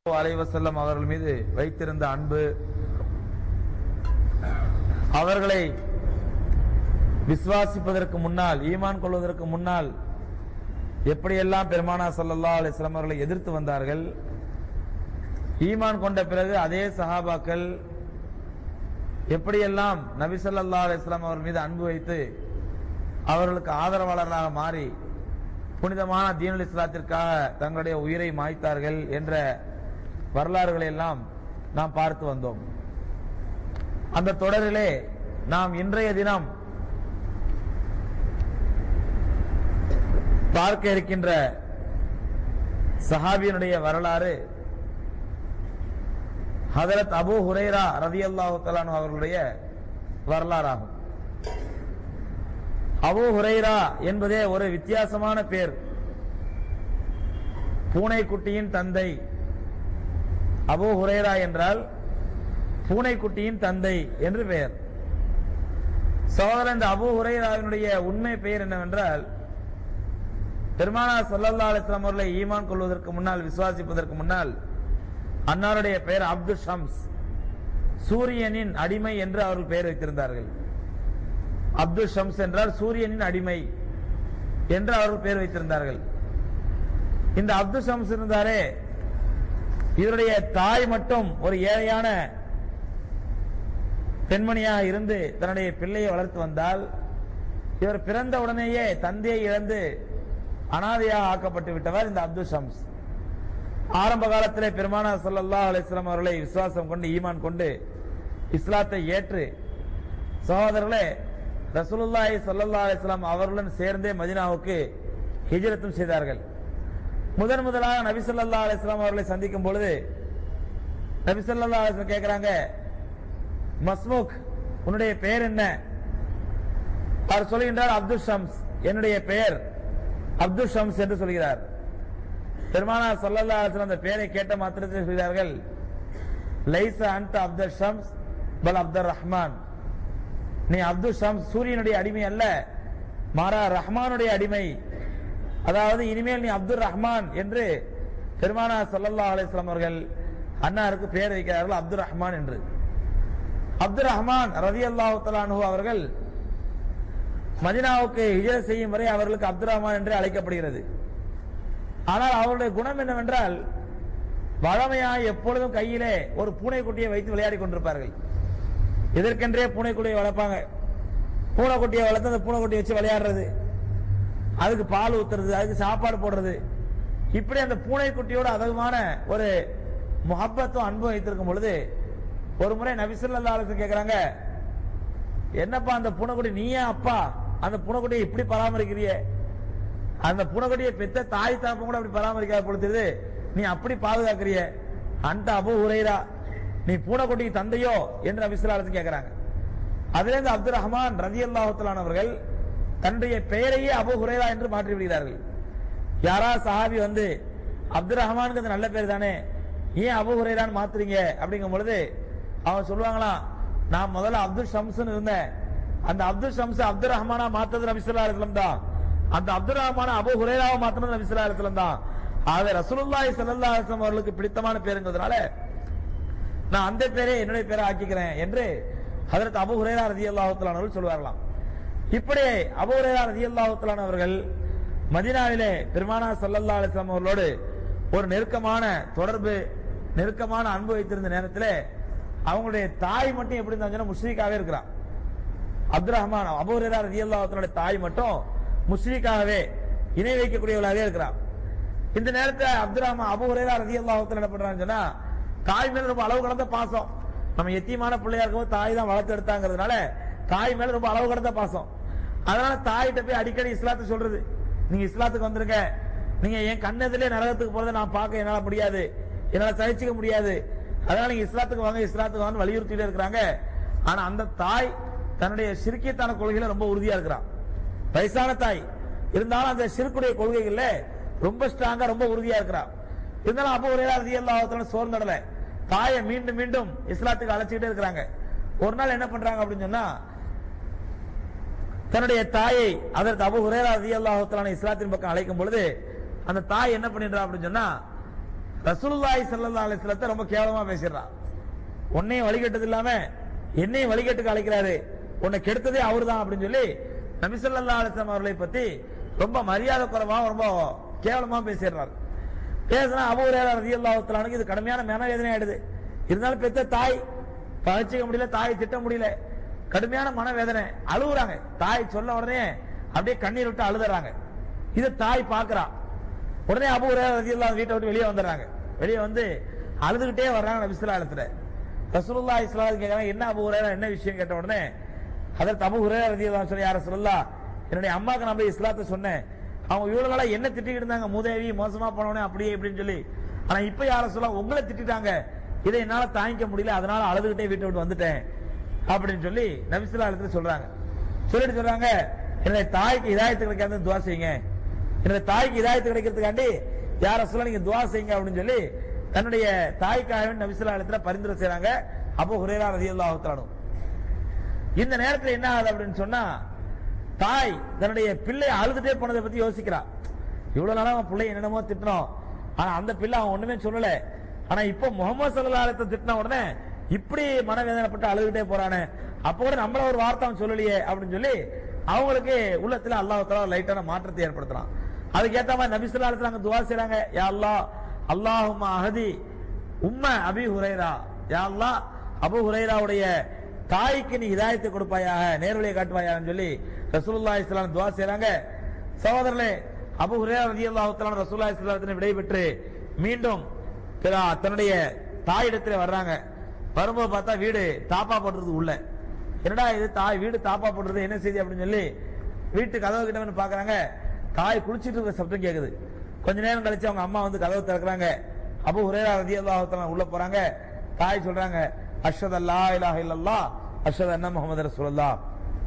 அலைவசல்லம் அவர்கள் மீது வைத்திருந்த அன்பு அவர்களை விசுவாசிப்பதற்கு முன்னால் ஈமான் கொள்வதற்கு முன்னால் எப்படியெல்லாம் பெருமானா ஸல்லல்லாஹு அலைஹி வஸல்லம் அவர்களை எதிர்த்து வந்தார்கள் ஈமான் கொண்ட பிறகு அதே சஹாபாக்கள் எப்படியெல்லாம் நபி ஸல்லல்லாஹு அலைஹி வஸல்லம் அவர் மீது அன்பு வைத்து அவர்களுக்கு ஆதரவாளராக மாறி புனிதமான தீனுல் இஸ்லாத்திற்காக தங்களுடைய உயிரை மாய்த்தார்கள் என்ற வரலாறுகளை எல்லாம் நாம் பார்த்து வந்தோம் அந்த தொடரிலே நாம் இன்றைய தினம் பார்க்க இருக்கின்ற சஹாபியினுடைய வரலாறு ஹதரத் அபூ ஹுரைரா ரதியல்லாஹு தலானு அவர்களுடைய வரலாறாகும் அபூ ஹுரைரா என்பதே ஒரு வித்தியாசமான பேர் பூனைக்குட்டியின் தந்தை அபூ ஹுரைரா என்றால் பூனைக்குட்டியின் தந்தை என்று பெயர் சகோதரன் இந்த அபூ ஹுரைராவினுடைய உண்மை பெயர் என்னவென்றால் பெருமானா சல்லல்லா அலிஸ்லாம் அவர்களை ஈமான் கொள்வதற்கு முன்னால் விசுவாசிப்பதற்கு முன்னால் அன்னாருடைய பெயர் அப்துல் ஷம்ஸ் சூரியனின் அடிமை என்று அவர்கள் பெயர் வைத்திருந்தார்கள் அப்துல் ஷம்ஸ் என்றால் சூரியனின் அடிமை என்று அவர்கள் பெயர் வைத்திருந்தார்கள் இந்த அப்துல் ஷம்ஸ் இருந்தாரே இவருடைய தாய் மட்டும் ஒரு ஏழையான பெண்மணியாக இருந்து தன்னுடைய பிள்ளையை வளர்த்து வந்தால் இவர் பிறந்த உடனேயே தந்தையை இழந்து அனாதையாக ஆக்கப்பட்டு விட்டவர் இந்த அப்துல் ஷம்ஸ் ஆரம்ப காலத்திலே பெருமானா ஸல்லல்லாஹு அலைஹி வஸல்லம் அவர்களை விசுவாசம் கொண்டு ஈமான் கொண்டு இஸ்லாத்தை ஏற்று சகோதரர்களே ரசூலுல்லாஹி ஸல்லல்லாஹு அலைஹி வஸல்லம் அவர்களுடன் சேர்ந்தே மதீனாவுக்கு ஹிஜ்ரத்தும் செய்தார்கள் முதன் முதலாக நபி ஸல்லல்லாஹு அலைஹி வஸல்லம் அவர்களை சந்திக்கும் பொழுது நபி ஸல்லல்லாஹு அலைஹி வஸல்லம் கேக்குறாங்க மஸ்மூக் உன்னுடைய பெயர் என்ன அவர் சொல்கின்றார் அப்துல் ஷம்ஸ் என்னுடைய பெயர் அப்துல் ஷம்ஸ் என்று சொல்கிறார் பெருமானார் ஸல்லல்லாஹு அலைஹி வஸல்லம் அந்த பெயரை கேட்ட மாத்திரத்தில் சொல்கிறார்கள் லைஸ அன்ட அப்துல் ஷம்ஸ் பல் அப்துல் ரஹ்மான் நீ அப்துல் ஷம்ஸ் சூரியனுடைய அடிமை அல்ல மாறா ரஹ்மானுடைய அடிமை அதாவது இனிமேல் நீ அப்துல் ரஹ்மான் என்று பெருமானா ஸல்லல்லாஹு அலைஹி வஸல்லம் அவர்கள் அன்னாருக்கு பெயர் வைக்கிறார்கள் அப்துல் ரஹ்மான் என்று அப்துல் ரஹ்மான் ரலியல்லாஹு தஆலா அன்ஹு அவர்கள் மதீனாவுக்கு ஹிஜ்ரத் செய்யும் வரை அவர்களுக்கு அப்துல் ரஹ்மான் என்று அழைக்கப்படுகிறது ஆனால் அவருடைய குணம் என்னவென்றால் வழமையாக எப்பொழுதும் கையிலே ஒரு பூனைக்குட்டியை வைத்து விளையாடி கொண்டிருப்பார்கள் இதற்கென்றே பூனைக்குட்டியை வளர்ப்பாங்க பூனைக்குட்டியை வளர்த்து அந்த பூனைக்குட்டியை வச்சு விளையாடுறது அதுக்கு பால் ஊத்துறது அதுக்கு சாப்பாடு போடுறது இப்படி அந்த பூனைக்குட்டியோட அதகமான ஒரு முகப்பத்தும் அன்பும் வைத்திருக்கும் பொழுது ஒரு முறை நபிசுல்லா அலிசன் கேக்குறாங்க என்னப்பா அந்த பூனைக்குட்டி நீயே அப்பா அந்த பூனைக்குட்டியை இப்படி பராமரிக்கிறியே அந்த பூனைக்குட்டியை பெத்த தாய் தாப்பம் கூட அப்படி பராமரிக்காத பொழுது நீ அப்படி பாதுகாக்கிறிய அந்த அபு உரைரா நீ பூனைக்குட்டிக்கு தந்தையோ என்று நபிசுல்லா அலிசன் கேக்குறாங்க அதுல இருந்து அப்துல் ரஹ்மான் ரதி அல்லாஹுத்தலான் அவர்கள் தன்னுடைய பெயரையே அபு ஹுரைரா என்று மாற்றி விடுகிறார்கள் யாரா சஹாபி வந்து அப்துல் ரஹ்மானுக்கு நல்ல பேர் தானே ஏன் அபு ஹுரைரான்னு மாத்துறீங்க அப்படிங்கும் பொழுது அவன் சொல்லுவாங்களாம் நான் முதல்ல அப்துல் ஷம்ஸ்னு இருந்தேன் அந்த அப்துல் ஷம்ஸ் அப்துல் ரஹ்மானா மாத்தது நபிசுல்லா அலிஸ்லம் தான் அந்த அப்துல் ரஹ்மான அபு ஹுரைராவை மாத்தினது நபிசுல்லா அலிஸ்லம் தான் ஆக ரசூலுல்லாஹி ஸல்லல்லாஹு அலைஹி வஸல்லம் அவர்களுக்கு பிடித்தமான பேருங்கிறதுனால நான் அந்த பேரே என்னுடைய பேரை ஆக்கிக்கிறேன் என்று ஹதரத் அபு ஹுரைரா ரதியல்லாஹு தஆலா அவர்கள் சொல்வார்களாம் இப்படி அபு ஹுரைரா ரதியல்லாஹு தஆலா அவர்கள் மதீனாவிலே பெருமானா ஸல்லல்லாஹு அலைஹி வஸல்லம் அவர்களோடு ஒரு நெருக்கமான தொடர்பு நெருக்கமான அன்பு வைத்திருந்த நேரத்தில் அவங்களுடைய தாய் மட்டும் எப்படி இருந்தாங்கன்னா முஸ்லீக்காவே இருக்கிறான் அப்துல் ரஹ்மான் அபு ஹுரைரா ரதியல்லாஹு தஆலா தாய் மட்டும் முஸ்லீக்காகவே இணை வைக்கக்கூடியவளாகவே இருக்கிறான் இந்த நேரத்தில் அப்துல் ரஹ்மான் அபு ஹுரைரா ரதியல்லாஹு தஆலா என்ன பண்றான்னு சொன்னா தாய் மேல ரொம்ப அளவு கடந்த பாசம் நம்ம எத்தியமான பிள்ளையா இருக்கும்போது தாய் தான் வளர்த்து எடுத்தாங்கிறதுனால தாய் மேல ரொம்ப அளவு கடந்த பாசம் அதனால தாயிட்ட போய் அடிக்கடி இஸ்லாத்தை சொல்றது நீங்க இஸ்லாத்துக்கு வந்துருங்க நீங்க என் கண்ணதிலே நரகத்துக்கு போறதை நான் பார்க்க என்னால முடியாது என்னால சகிச்சுக்க முடியாது அதனால நீங்க இஸ்லாத்துக்கு வாங்க இஸ்லாத்துக்கு வாங்க வலியுறுத்திட்டே இருக்கிறாங்க ஆனா அந்த தாய் தன்னுடைய சிறுக்கியத்தான கொள்கையில ரொம்ப உறுதியா இருக்கிறான் வயசான தாய் இருந்தாலும் அந்த சிறுக்குடைய கொள்கைகள்ல ரொம்ப ஸ்ட்ராங்கா ரொம்ப உறுதியா இருக்கிறான் இருந்தாலும் அப்போ ஒரே ரதியல்லாஹு சோர்ந்தடல தாயை மீண்டும் மீண்டும் இஸ்லாத்துக்கு அழைச்சிக்கிட்டே இருக்கிறாங்க ஒரு நாள் என்ன பண்றாங்க அப்படின்னு சொன்னா தன்னுடைய தாயை அதற்கு அபு ஹுரேரா ரதி அல்லாஹு இஸ்லாத்தின் பக்கம் அழைக்கும் பொழுது அந்த தாய் என்ன பண்ணிடுறா அப்படின்னு சொன்னா ரசூலுல்லாஹி ஸல்லல்லாஹு அலைஹி வஸல்லத்தை ரொம்ப கேவலமா பேசிடுறான் உன்னையும் வழிகட்டது இல்லாம என்னையும் வழிகட்டுக்கு அழைக்கிறாரு உன்னை கெடுத்ததே அவர்தான் அப்படின்னு சொல்லி நபி ஸல்லல்லாஹு அலைஹி வஸல்லம் அவர்களை பத்தி ரொம்ப மரியாதை குறைவா ரொம்ப கேவலமா பேசிடுறாரு பேசினா அபூரேரா ரலியல்லாஹு தஆலாவுக்கு இது கடுமையான மனவேதனை ஆயிடுது இருந்தாலும் பெத்த தாய் பகிச்சிக்க முடியல தாய் திட்ட முடியல கடுமையான மனவேதனை அழுகுறாங்க தாய் சொல்ல உடனே அப்படியே கண்ணீர் விட்டு அழுதுறாங்க இதை தாய் பார்க்கறா உடனே அபு ஹுரைரா ரலியல்லாஹு வீட்டை விட்டு வெளியே வந்துடுறாங்க வெளியே வந்து அழுதுகிட்டே வர்றாங்க நபி ஸல்லல்லாஹு அலைஹி வஸல்லம் ரசூலுல்லாஹி ஸல்லல்லாஹு அலைஹி கேக்குறாங்க என்ன அபு ஹுரைரா என்ன விஷயம் கேட்ட உடனே ஹதரத் அபு ஹுரைரா ரலியல்லாஹு சொல்லி யார சொல்லலாம் என்னுடைய அம்மாக்கு நான் போய் இஸ்லாத்தை சொன்னேன் அவங்க இவ்வளவு நாளா என்ன திட்டிட்டு இருந்தாங்க மூதேவி மோசமா போனவனே அப்படியே இப்படின்னு சொல்லி ஆனா இப்ப யார சொல்ல உங்களை திட்டிட்டாங்க இதை என்னால தாங்கிக்க முடியல அதனால அழுதுகிட்டே வீட்டை விட்டு வந்துட்டேன் அப்படின்னு சொல்லி நபிசுல்லா இடத்துல சொல்றாங்க சொல்லிட்டு சொல்றாங்க என்னுடைய தாய்க்கு இதாயத்து கிடைக்காது துவா செய்யுங்க என்னுடைய தாய்க்கு இதாயத்து கிடைக்கிறதுக்காண்டி யார சொல்ல நீங்க துவா செய்யுங்க அப்படின்னு சொல்லி தன்னுடைய தாய்க்காக நபிசுல்லா இடத்துல பரிந்துரை செய்றாங்க அப்போ ஹுரேரா ரதியல்லாஹு தஆலா இந்த நேரத்துல என்ன ஆகுது அப்படின்னு சொன்னா தாய் தன்னுடைய பிள்ளை அழுதுட்டே போனதை பத்தி யோசிக்கிறா இவ்வளவு நாளா அவன் பிள்ளை என்னென்னமோ திட்டினோம் ஆனா அந்த பிள்ளை அவன் ஒண்ணுமே சொல்லல ஆனா இப்போ முகமது சல்லல்லாஹு அலைஹி திட்டின உடனே இப்படி மனவேதனைப்பட்டு அழுதுட்டே போறானே அப்போ கூட நம்மள ஒரு வார்த்தை அவன் சொல்லலையே அப்படின்னு சொல்லி அவங்களுக்கு உள்ளத்துல அல்லாஹ் தஆலா லைட்டான மாற்றத்தை ஏற்படுத்துறான் அதுக்கு ஏத்த மாதிரி நபி ஸல்லல்லாஹு அலைஹி வஸல்லம் துஆ செய்றாங்க யா அல்லாஹ் அல்லாஹும்ம அஹதி உம்ம அபி ஹுரைரா யா அல்லாஹ் அபு ஹுரைராவுடைய தாய்க்கு நீ ஹிதாயத்தை கொடுப்பாயாக நேர்வழியை காட்டுவாயான்னு சொல்லி ரசூலுல்லாஹி ஸல்லல்லாஹு அலைஹி வஸல்லம் துஆ செய்றாங்க சகோதரர்களே அபு ஹுரைரா ரலியல்லாஹு தஆலா ரசூலுல்லாஹி ஸல்லல்லாஹு அலைஹி வஸல்லம் விடைபெற்று மீண்டும் பிற- தன்னுடைய தாயிடத்துல வர்றாங்க வரும்போது பார்த்தா வீடு தாப்பா போடுறது உள்ள என்னடா இது தாய் வீடு தாப்பா போடுறது என்ன செய்தி அப்படின்னு சொல்லி வீட்டு கதவு கிட்ட வந்து பாக்குறாங்க தாய் குளிச்சிட்டு இருக்கிற சப்தம் கேக்குது கொஞ்ச நேரம் கழிச்சு அவங்க அம்மா வந்து கதவு திறக்கிறாங்க அபு ஹுரேரா ரலியல்லாஹு தஆலா உள்ள போறாங்க தாய் சொல்றாங்க அஷ்ஹது அல்லா இலாஹ இல்லல்லாஹ் அஷ்ஹது அன்ன முஹம்மது ரசூலுல்லாஹ்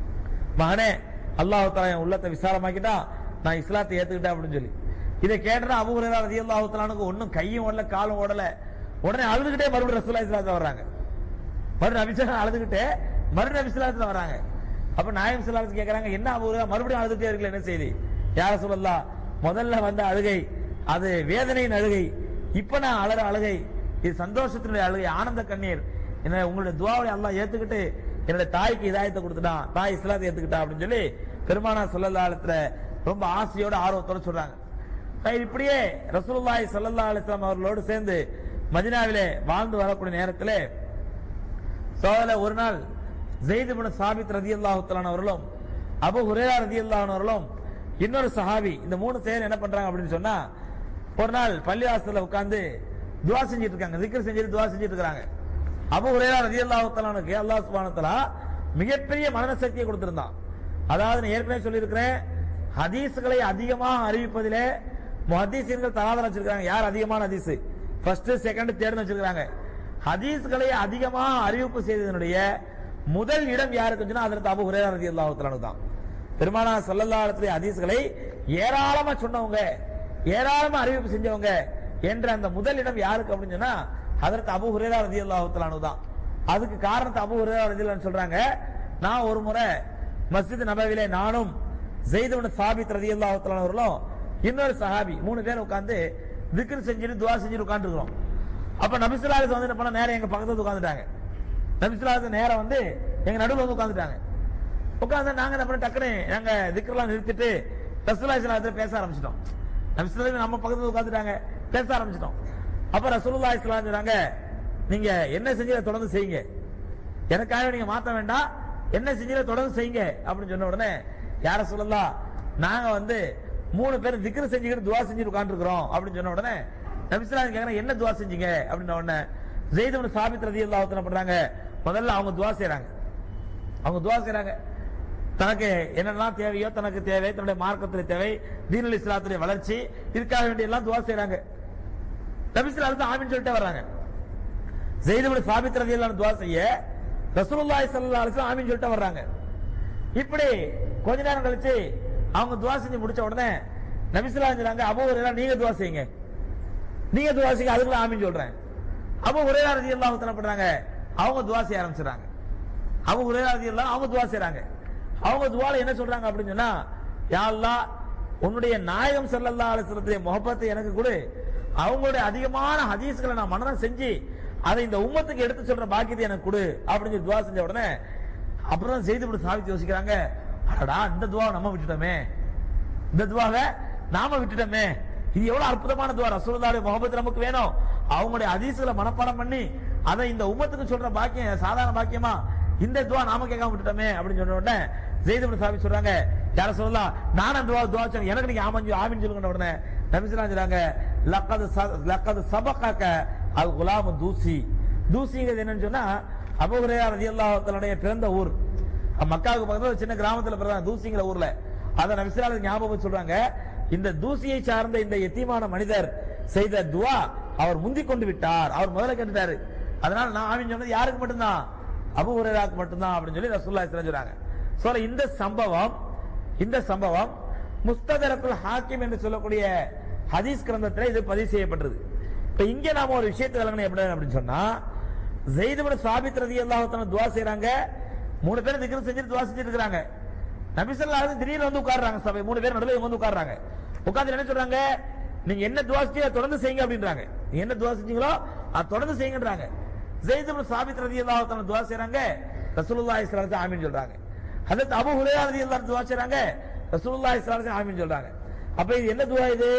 மகனே அல்லாஹ் தஆலா என் உள்ளத்தை விசாலமாக்கிட்டான் நான் இஸ்லாத்தை ஏத்துக்கிட்டேன் அப்படின்னு சொல்லி இதை கேட்டா அபு ஹுரைரா ரலியல்லாஹு தஆலானுக்கு ஒண்ணும் கையும் ஓடல காலும் ஓடல உடனே அழுதுகிட்டே மறுபடியும் ரசூலுல்லாஹி ஸல்லல்லாஹு அலைஹி வராங்க மறுபடியும் நபிசல்லா அழுதுகிட்டே மறுபடியும் நபிசல்லாத்துல வராங்க அப்ப நாயம் ஸல்லல்லாஹு கேக்குறாங்க என்ன அபு ஹுரைரா மறுபடியும் அழுதுட்டே இருக்கல என்ன செய்தி யார சொல்லலாம் முதல்ல வந்த அழுகை அது வேதனையின் அழுகை இப்ப நான் அழற அழுகை இது சந்தோஷத்தினுடைய அழுகை ஆனந்த கண்ணீர் என்ன உங்களுடைய துவாவை அல்லாஹ் ஏத்துக்கிட்டு என்னுடைய தாய்க்கு இதாயத்தை கொடுத்துட்டான் தாய் இஸ்லாத்தை ஏத்துக்கிட்டா அப்படின்னு சொல்லி பெருமானா சொல்லலாலத்துல ரொம்ப ஆசையோட ஆர்வத்தோட சொல்றாங்க சரி, இப்படியே ரசூலுல்லாஹி ஸல்லல்லாஹு அலைஹி வஸல்லம் அவர்களோடு சேர்ந்து மதீனாவிலே வாழ்ந்து வரக்கூடிய நேரத்திலே சோதல ஒரு நாள் ஜெயித் இப்னு சாபித் ரதியல்லாஹு தஆலா அவர்களும் அபு ஹுரைரா ரதியல்லாஹு அன்ஹு அவர்களும் இன்னொரு சஹாபி இந்த மூணு பேர் என்ன பண்றாங்க அப்படின்னு சொன்னா ஒரு நாள் பள்ளிவாசல்ல உட்கார்ந்து துவா செஞ்சிட்டு இருக்காங்க zikr செஞ்சுட்டு துவா செஞ்சிட்டு இருக்காங்க அபு ஹுரைரா ரதியல்லாஹு தஆலாவுக்கு அல்லாஹ் சுப்ஹானஹு வ தஆலா மிகப்பெரிய மனன சக்தியை கொடுத்திருந்தான் அதாவது நான் ஏற்கனவே சொல்லியிருக்கிறேன் ஹதீஸ்களை அதிகமாக அறிவிப்பதிலே முஹத்தீசீன்கள் தராதரம் வச்சிருக்காங்க யார் அதிகமான ஹதீஸ் ஃபர்ஸ்ட் செகண்ட் தேர்ட் வச்சிருக்காங்க ஹதீஸ்களை அதிகமாக அறிவிப்பு செய்ததனுடைய முதல் இடம் யாருக்கு சொன்னா அதற்கு அபு ஹுரேரா ரலியல்லாஹு தஆலா தான் பெருமானா ஸல்லல்லாஹு அலைஹி வஸல்லம் ஹதீஸ்களை ஏராளமா சொன்னவங்க ஏராளமா அறிவிப்பு செஞ்சவங்க என்ற அந்த முதல் இடம் யாருக்கு அப்படின்னு சொன்னா அதற்கு அபு ஹுரேரா ரலியல்லாஹு தஆலா தான் அதுக்கு காரணத்தை அபு ஹுரேரா ரலியல்லாஹு சொல்றாங்க நான் ஒரு முறை மஸ்ஜித் நபவிலே நானும் ஜெயித் சாபித் ரலியல்லாஹு தஆலா அவர்களும் இன்னொரு சஹாபி மூணு பேர் உட்கார்ந்து திக்ர் செஞ்சுட்டு துவா செஞ்சுட்டு உட்கார்ந்துருக்கிறோம் அப்ப நபிசுல்லாஸ் வந்து என்ன பண்ண நேரம் எங்க பக்கத்துல உட்காந்துட்டாங்க நபிசுல்லாஸ் நேரம் வந்து எங்க நடுவுல வந்து உட்காந்துட்டாங்க உட்கார்ந்து நாங்க என்ன பண்ண டக்குனு நாங்க திக்ரெல்லாம் நிறுத்திட்டு ரசூலுல்லாஹி பேச ஆரம்பிச்சிட்டோம் நபிசுல்லாஸ் நம்ம பக்கத்துல உட்காந்துட்டாங்க பேச ஆரம்பிச்சிட்டோம் அப்ப ரசூலுல்லாஹி ஸல்லல்லாஹு அலைஹி சொன்னாங்க நீங்க என்ன செஞ்சீங்க தொடர்ந்து செய்யுங்க எனக்காக நீங்க மாத்த வேண்டாம் என்ன செஞ்சீங்க தொடர்ந்து செய்யுங்க அப்படின்னு சொன்ன உடனே யார சொல்லலாம் நாங்க வந்து மூணு பேர் திக்ரு செஞ்சுக்கிட்டு துவா செஞ்சுட்டு உட்காந்துருக்கிறோம் அப்படின்னு சொன்ன உடனே நபிஸ்லாம் கேக்குறாங்க என்ன துவா செஞ்சீங்க அப்படின்ன உடனே ஜெயித் சாபித் ரதி அல்லாஹ் பண்றாங்க முதல்ல அவங்க துவா செய்றாங்க அவங்க துவா செய்றாங்க தனக்கு என்னெல்லாம் தேவையோ தனக்கு தேவை தன்னுடைய மார்க்கத்தில் தேவை தீனல் இஸ்லாத்துடைய வளர்ச்சி இதுக்காக வேண்டிய எல்லாம் துவா செய்றாங்க நபிஸ்லாம் ஆமின்னு சொல்லிட்டு வர்றாங்க ஜெயிதுபடி சாபித் ரதி அல்லாஹ் துவா செய்ய ரசூலுல்லாஹி ஸல்லல்லாஹு அலைஹி வஸல்லம் ஆமீன் சொல்லிட்டு வர்றாங்க இப்படி கொஞ்ச நேரம் கழிச்சு அவங்க துவா செஞ்சு முடிச்ச உடனே நபிசுல்லா சொன்னாங்க அபு ஹுரைரா நீங்க துவா செய்யுங்க நீங்க துவா செய்யுங்க அதுக்குள்ள ஆமீன் சொல்றேன் அபு ஹுரைரா ரலியல்லாஹு தஆலா பண்றாங்க அவங்க துவா செய்ய ஆரம்பிச்சாங்க அபு ஹுரைரா ரலியல்லாஹு அவங்க துவா செய்றாங்க அவங்க துவால என்ன சொல்றாங்க அப்படின்னு சொன்னா யா அல்லாஹ் உன்னுடைய நாயகம் ஸல்லல்லாஹு அலைஹி வஸல்லத்துடைய முஹப்பத்தை எனக்கு கொடு அவங்களுடைய அதிகமான ஹதீஸ்களை நான் மனனம் செஞ்சு அதை இந்த உம்மத்துக்கு எடுத்து சொல்ற பாக்கியத்தை எனக்கு கொடு அப்படின்னு சொல்லி துவா செஞ்ச உடனே அப்புறம் தான் செய்து விட்டு சாபித்து யோசிக்கிறாங்க அடடா இந்த துவாவை நம்ம விட்டுட்டோமே இந்த துவாவை நாம விட்டுட்டோமே இது எவ்வளவு அற்புதமான துவா ரசூலுல்லாஹி முகமது நமக்கு வேணும் அவங்களுடைய ஹதீஸ்களை மனப்பாடம் பண்ணி அதை இந்த உம்மத்துக்கு சொல்ற பாக்கியம் சாதாரண பாக்கியமா இந்த துவா நாம கேட்காம விட்டுட்டோமே அப்படின்னு சொன்ன உடனே ஜெயித் இப்னு சாபித் சொல்றாங்க யார சொல்லலாம் நானும் துவா துவா சொன்னேன் எனக்கு நீங்க ஆமஞ்சு ஆமின்னு சொல்லுங்க உடனே நபிசுலாம் சொல்றாங்க லக்கது ச- லக்கது சபகாக்க அது குலாமு தூசி தூசிங்கிறது என்னன்னு சொன்னா அபுஹுரேரா ரலியல்லாஹு தஆலாவுடைய பிறந்த ஊர் மக்காவுக்கு பக்கத்துல ஒரு சின்ன கிராமத்துல பிறந்த தூசிங்கிற ஊர்ல அத நபிசுலாம் ஞாபகம் சொல்றாங்க இந்த தூசியை சார்ந்த இந்த எத்தீமான மனிதர் செய்த துவா அவர் முந்திக் கொண்டு விட்டார் அவர் முதல்ல கேட்டுட்டாரு அதனால நான் ஆமீன் சொன்னது யாருக்கு மட்டும்தான் அபு ஹுரேராக்கு மட்டும்தான் அப்படின்னு சொல்லி ரசூலுல்லாஹி ஸல்லல்லாஹு அலைஹி சொல்றாங்க சோ இந்த சம்பவம் இந்த சம்பவம் முஸ்ததரக்குல் ஹாக்கிம் என்று சொல்லக்கூடிய ஹதீஸ் கிரந்தத்தில் இது பதிவு செய்யப்பட்டது இப்ப இங்க நாம ஒரு விஷயத்தை விளங்கணும் எப்படி அப்படின்னு சொன்னா ஜெயிதுபட சாபித் ரதி அல்லாஹ் துவா செய்றாங்க மூணு பேர் திக்ரு செஞ்சுட்டு துவா செஞ்சுட்டு இருக்காங்க நபிசல்லாஹு திடீர்னு வந்து உட்கார்றாங்க சபை மூணு பேர் நடுவில் வந்து உட்கார்றாங்க உட்கார்ந்து என்ன சொல்றாங்க நீங்க என்ன துவா செஞ்சீங்க அதை தொடர்ந்து செய்யுங்க அப்படின்றாங்க நீங்க என்ன துவா செஞ்சீங்களோ அதை தொடர்ந்து செய்யுங்கன்றாங்க ஜெயிதுபட சாபித் ரதி அல்லாஹ் துவா செய்றாங்க ரசூலுல்லாஹி ஸல்லல்லாஹு அலைஹி ஆமீன் சொல்றாங்க ஹஜரத் அபூ ஹுரைரா ரலியல்லாஹு அன்ஹு துவா செய்றாங்க ரசூலுல்லாஹி ஸல்லல்லாஹு அலைஹி ஆமீன் சொல்றாங்க அப்ப இது என்ன துவா இது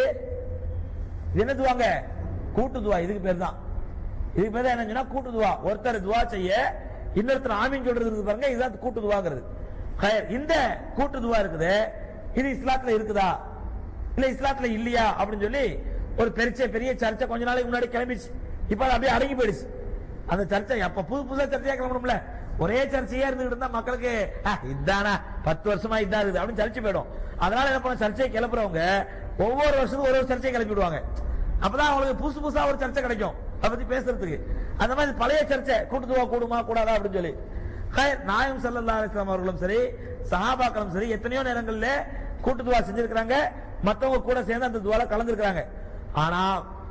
இது என்ன துவாங்க கூட்டு துவா இதுக்கு பேர் தான் இதுக்கு பேர் தான் என்ன சொன்னா கூட்டு துவா ஒருத்தர் துவா செய்ய இன்னொருத்தர் ஆமீன் சொல்றது இருக்கு பாருங்க இதுதான் கூட்டு துவாங்கிறது ஹயர், இந்த கூட்டு துவா இருக்குது இது இஸ்லாத்துல இருக்குதா இல்ல இஸ்லாத்துல இல்லையா அப்படின்னு சொல்லி ஒரு பெரிய பெரிய சர்ச்சை கொஞ்ச நாளைக்கு முன்னாடி கிளம்பிச்சு இப்ப அது அப்படியே அடங்கி போயிடுச்சு அந்த சர்ச்சை அப்ப புது புதுசா சர்ச்சையா கிளம்பணும்ல ஒரே சர்ச்சையா இருந்துகிட்டு இருந்தா மக்களுக்கு "ஆ, இதானா பத்து வருஷமா இதா இருக்குது அப்படின்னு சர்ச்சை போயிடும் அதனால என்ன பண்ண சர்ச்சையை கிளப்புறவங்க ஒவ்வொரு வருஷத்துக்கும் ஒரு ஒரு சர்ச்சையை கிளப்பி விடுவாங்க அப்பதான் அவங்களுக்கு புதுசு புதுசா ஒரு சர்ச்சை கிடைக்கும் அதை பத்தி பேசுறதுக்கு அந்த மாதிரி பழைய சர்ச்சை கூட்டுதுவா கூடுமா கூடாதா அப்படின்னு சொல்லி ஹைர், நாயம் ஸல்லல்லாஹு அலைஹி வஸல்லம் அவர்களும் சரி சஹாபாக்களும் சரி எத்தனையோ நேரங்கள்ல கூட்டுதுவா செஞ்சிருக்கிறாங்க மத்தவங்க கூட சேர்ந்து அந்த துவால கலந்துருக்காங்க ஆனா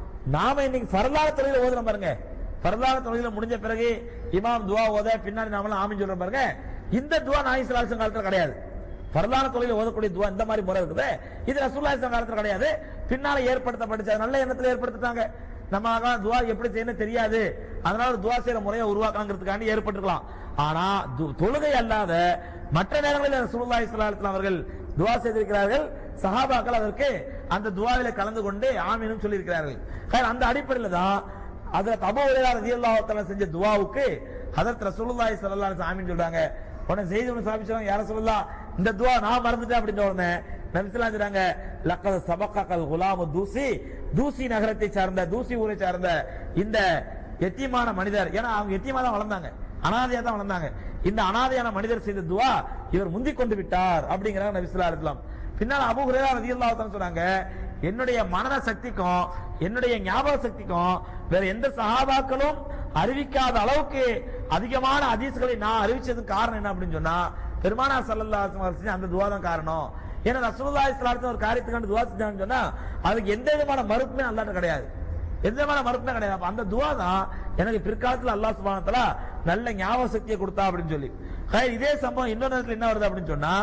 நாம இன்னைக்கு ஃபர்லான தொழில ஓதுறோம் பாருங்க ஃபர்லான தொழில முடிஞ்ச பிறகு இமாம் துவா ஓத பின்னாடி நாமெல்லாம் ஆமீன் சொல்றோம் பாருங்க இந்த துவா நாய் சலாசம் காலத்துல கிடையாது ஃபர்லான தொழில ஓதக்கூடிய துவா இந்த மாதிரி முறை இருக்குது இது ரசூலுல்லாஹி காலத்துல கிடையாது பின்னால ஏற்படுத்தப்பட்டுச்சு அது நல்ல எண்ணத்துல ஏற்படுத்திட்டாங்க நம்ம அதான் துவா எப்படி செய்யணும் தெரியாது அதனால துவா செய்யற முறையை உருவாக்கணுங்கிறதுக்காண்டி ஏற்பட்டிருக்கலாம் ஆனா து- தொழுகை அல்லாத மற்ற நேரங்களில் ரசூலுல்லாஹி ஸல்லல்லாஹு அலைஹி வஸல்லம் அவர்கள் துவா செய்திருக்கிறார்கள் சஹாபாக்கள் அதற்கு அந்த துவாவில கலந்து கொண்டு ஆமீனும் சொல்லியிருக்கிறார்கள் ஹைர், அந்த அடிப்படையில் தான் ஹஜரத் அபூ ஹுரைரா ரலியல்லாஹு தஆலா செஞ்ச துவாவுக்கு ஹஜரத் ரசூலுல்லாஹி ஸல்லல்லாஹு அலைஹி வஸல்லம் ஆமீன் சொல்றாங்க உடனே செய்தி ஒன்று சாபிச்சாங்க யார சொல்லலாம் இந்த துவா நான் மறந்துட்டேன் அப்படின்ற உடனே நபிசல்லாம் சொல்றாங்க லக்கத சபக்கல் குலாமு தூசி தூசி நகரத்தை சார்ந்த தூசி ஊரை சார்ந்த இந்த எத்தியமான மனிதர் ஏன்னா அவங்க எத்தியமா தான் வளர்ந்தாங்க அனாதையா தான் வளர்ந்தாங்க இந்த அனாதையான மனிதர் செய்த துவா இவர் முந்திக் கொண்டு விட்டார் அப்படிங்கிறாங்க நபிசுல்லா இருக்கலாம் பின்னால் அபு ஹுரேரா ரலியல்லாஹு தஆலா சொன்னாங்க என்னுடைய மனத சக்திக்கும் என்னுடைய ஞாபக சக்திக்கும் வேற எந்த சஹாபாக்களும் அறிவிக்காத அளவுக்கு அதிகமான ஹதீஸ்களை நான் அறிவிச்சதுக்கு காரணம் என்ன அப்படின்னு சொன்னா பெருமானா ஸல்லல்லாஹு அலைஹி வஸல்லம் செஞ்ச அந்த துவா தான் காரணம் ஏன்னா ரசூலுல்லாஹி ஸல்லல்லாஹு அலைஹி வஸல்லம் ஒரு காரியத்துக்கான துவா செஞ்சாங்கன்னு சொன்னா அதுக்கு எந்த விதமான மறுப்புமே அல்லாஹ்ட்ட கிடையாது எந்த விதமான மறுப்புமே கிடையாது அப்ப அந்த துவா தான் எனக்கு பிற்காலத்துல அல்லாஹ் சுப்ஹானஹு வ தஆலா நல்ல ஞாபக சக்தியை கொடுத்தா அப்படின்னு சொல்லி ஹைர், இதே சம்பவம் இன்னொரு நேரத்துல என்ன வருது அப்படின்னு சொன்னா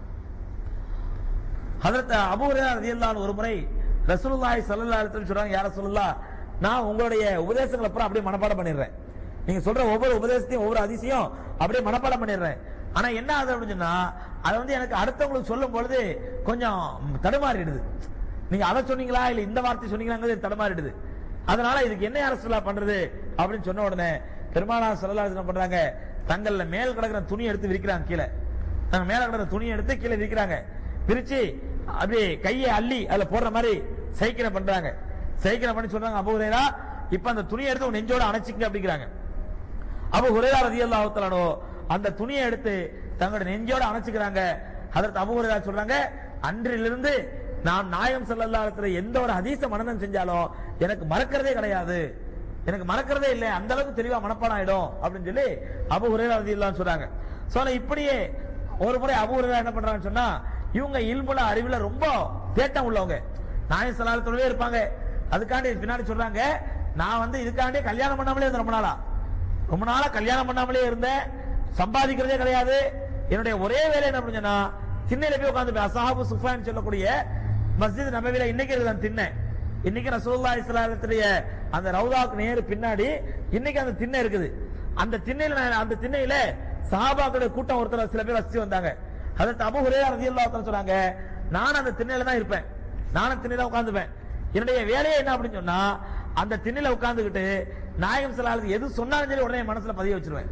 ஹதரத் அபூ ஹுரைரா ரலியல்லாஹு அன்ஹு ஒரு முறை ரசூலுல்லாஹி ஸல்லல்லாஹு அலைஹி வஸல்லம் சொல்றாங்க யா ரசூலுல்லாஹ் நான் உங்களுடைய உபதேசங்களை பூரா அப்படியே மனப்பாடம் பண்ணிடுறேன் நீங்க சொல்ற ஒவ்வொரு உபதேசத்தையும் ஒவ்வொரு அதிசயம் அப்படியே மனப்பாடம் பண்ணிடுறேன் ஆனா என்ன ஆகுது அப்படின்னு சொன்னா அது வந்து எனக்கு அடுத்தவங்களுக்கு சொல்லும் பொழுது கொஞ்சம் தடுமாறிடுது நீங்க அதை சொன்னீங்களா இல்ல இந்த வார்த்தை சொன்னீங்களாங்கிறது தடுமாறிடுது அதனால இதுக்கு என்ன அரசுலா பண்றது அப்படின்னு சொன்ன உடனே பெருமானா சொல்லலா என்ன பண்றாங்க தங்கள்ல மேல் கிடக்கிற துணி எடுத்து விரிக்கிறாங்க கீழே நாங்க மேல கிடக்கிற துணியை எடுத்து கீழே விரிக்கிறாங்க விரிச்சு அப்படியே கையை அள்ளி அதுல போடுற மாதிரி சைக்கிளை பண்றாங்க சைக்கிளை பண்ணி சொல்றாங்க அபு ஹுரைரா இப்ப அந்த துணியை எடுத்து உன் நெஞ்சோட அணைச்சிக்க அப்படிங்கிறாங்க அபு ஹுரைரா ரலியல்லாஹு தஆலா அந்த துணியை எடுத்து தங்களோட நெஞ்சோட அணைச்சுக்கிறாங்க அதற்கு அபு ஹுரைரா சொல்றாங்க அன்றிலிருந்து நான் நாயம் ஸல்லல்லாஹு அலைஹி வஸல்லம் எந்த ஒரு ஹதீஸ மனனம் செஞ்சாலும் எனக்கு மறக்கிறதே கிடையாது எனக்கு மறக்கிறதே இல்லை அந்த அளவுக்கு தெளிவா மனப்பாடம் ஆயிடும் அப்படின்னு சொல்லி அபு ஹுரைரா ரலியல்லாஹு சொல்றாங்க சோ இப்படியே ஒரு முறை அபு ஹுரைரா என்ன பண்றாங்கன்னு சொன்னா இவங்க இல்முல அறிவுல ரொம்ப தேட்டம் உள்ளவங்க நாயம் ஸல்லல்லாஹு இருப்பாங்க அதுக்காண்டி பின்னாடி சொல்றாங்க நான் வந்து இதுக்காண்டி கல்யாணம் பண்ணாமலே இருந்தேன் ரொம்ப நாளா ரொம்ப நாளா கல்யாணம் பண்ணாமலே இருந்தேன் சம்பாதிக்கிறதே கிடையாது என்னுடைய ஒரே வேலை என்ன அப்படின்னா திண்ணையில போய் உட்காந்து அசாஹாபு சுஃபான் சொல்லக்கூடிய மஸ்ஜித் நபவில இன்னைக்கு இருக்குது அந்த திண்ணை இன்னைக்கு ரசூலுல்லாஹி ஸல்லல்லாஹு அந்த ரவுதாக்கு நேரு பின்னாடி இன்னைக்கு அந்த திண்ணை இருக்குது அந்த திண்ணையில நான் அந்த திண்ணையில சஹாபாக்களுடைய கூட்டம் ஒருத்தர் சில பேர் வசிச்சு வந்தாங்க அதற்கு அபு ஹுரேரா ரலியல்லாஹு அன்ஹு சொன்னாங்க நான் அந்த திண்ணையில தான் இருப்பேன் நானும் திண்ணையில உட்கார்ந்துப்பேன் என்னுடைய வேலையே என்ன அப்படின்னு சொன்னா அந்த திண்ணையில உட்கார்ந்துகிட்டு நாயகம் ஸல்லல்லாஹு எது சொன்னாலும் சரி உடனே என் மனசுல பதிய வச்சிருவேன்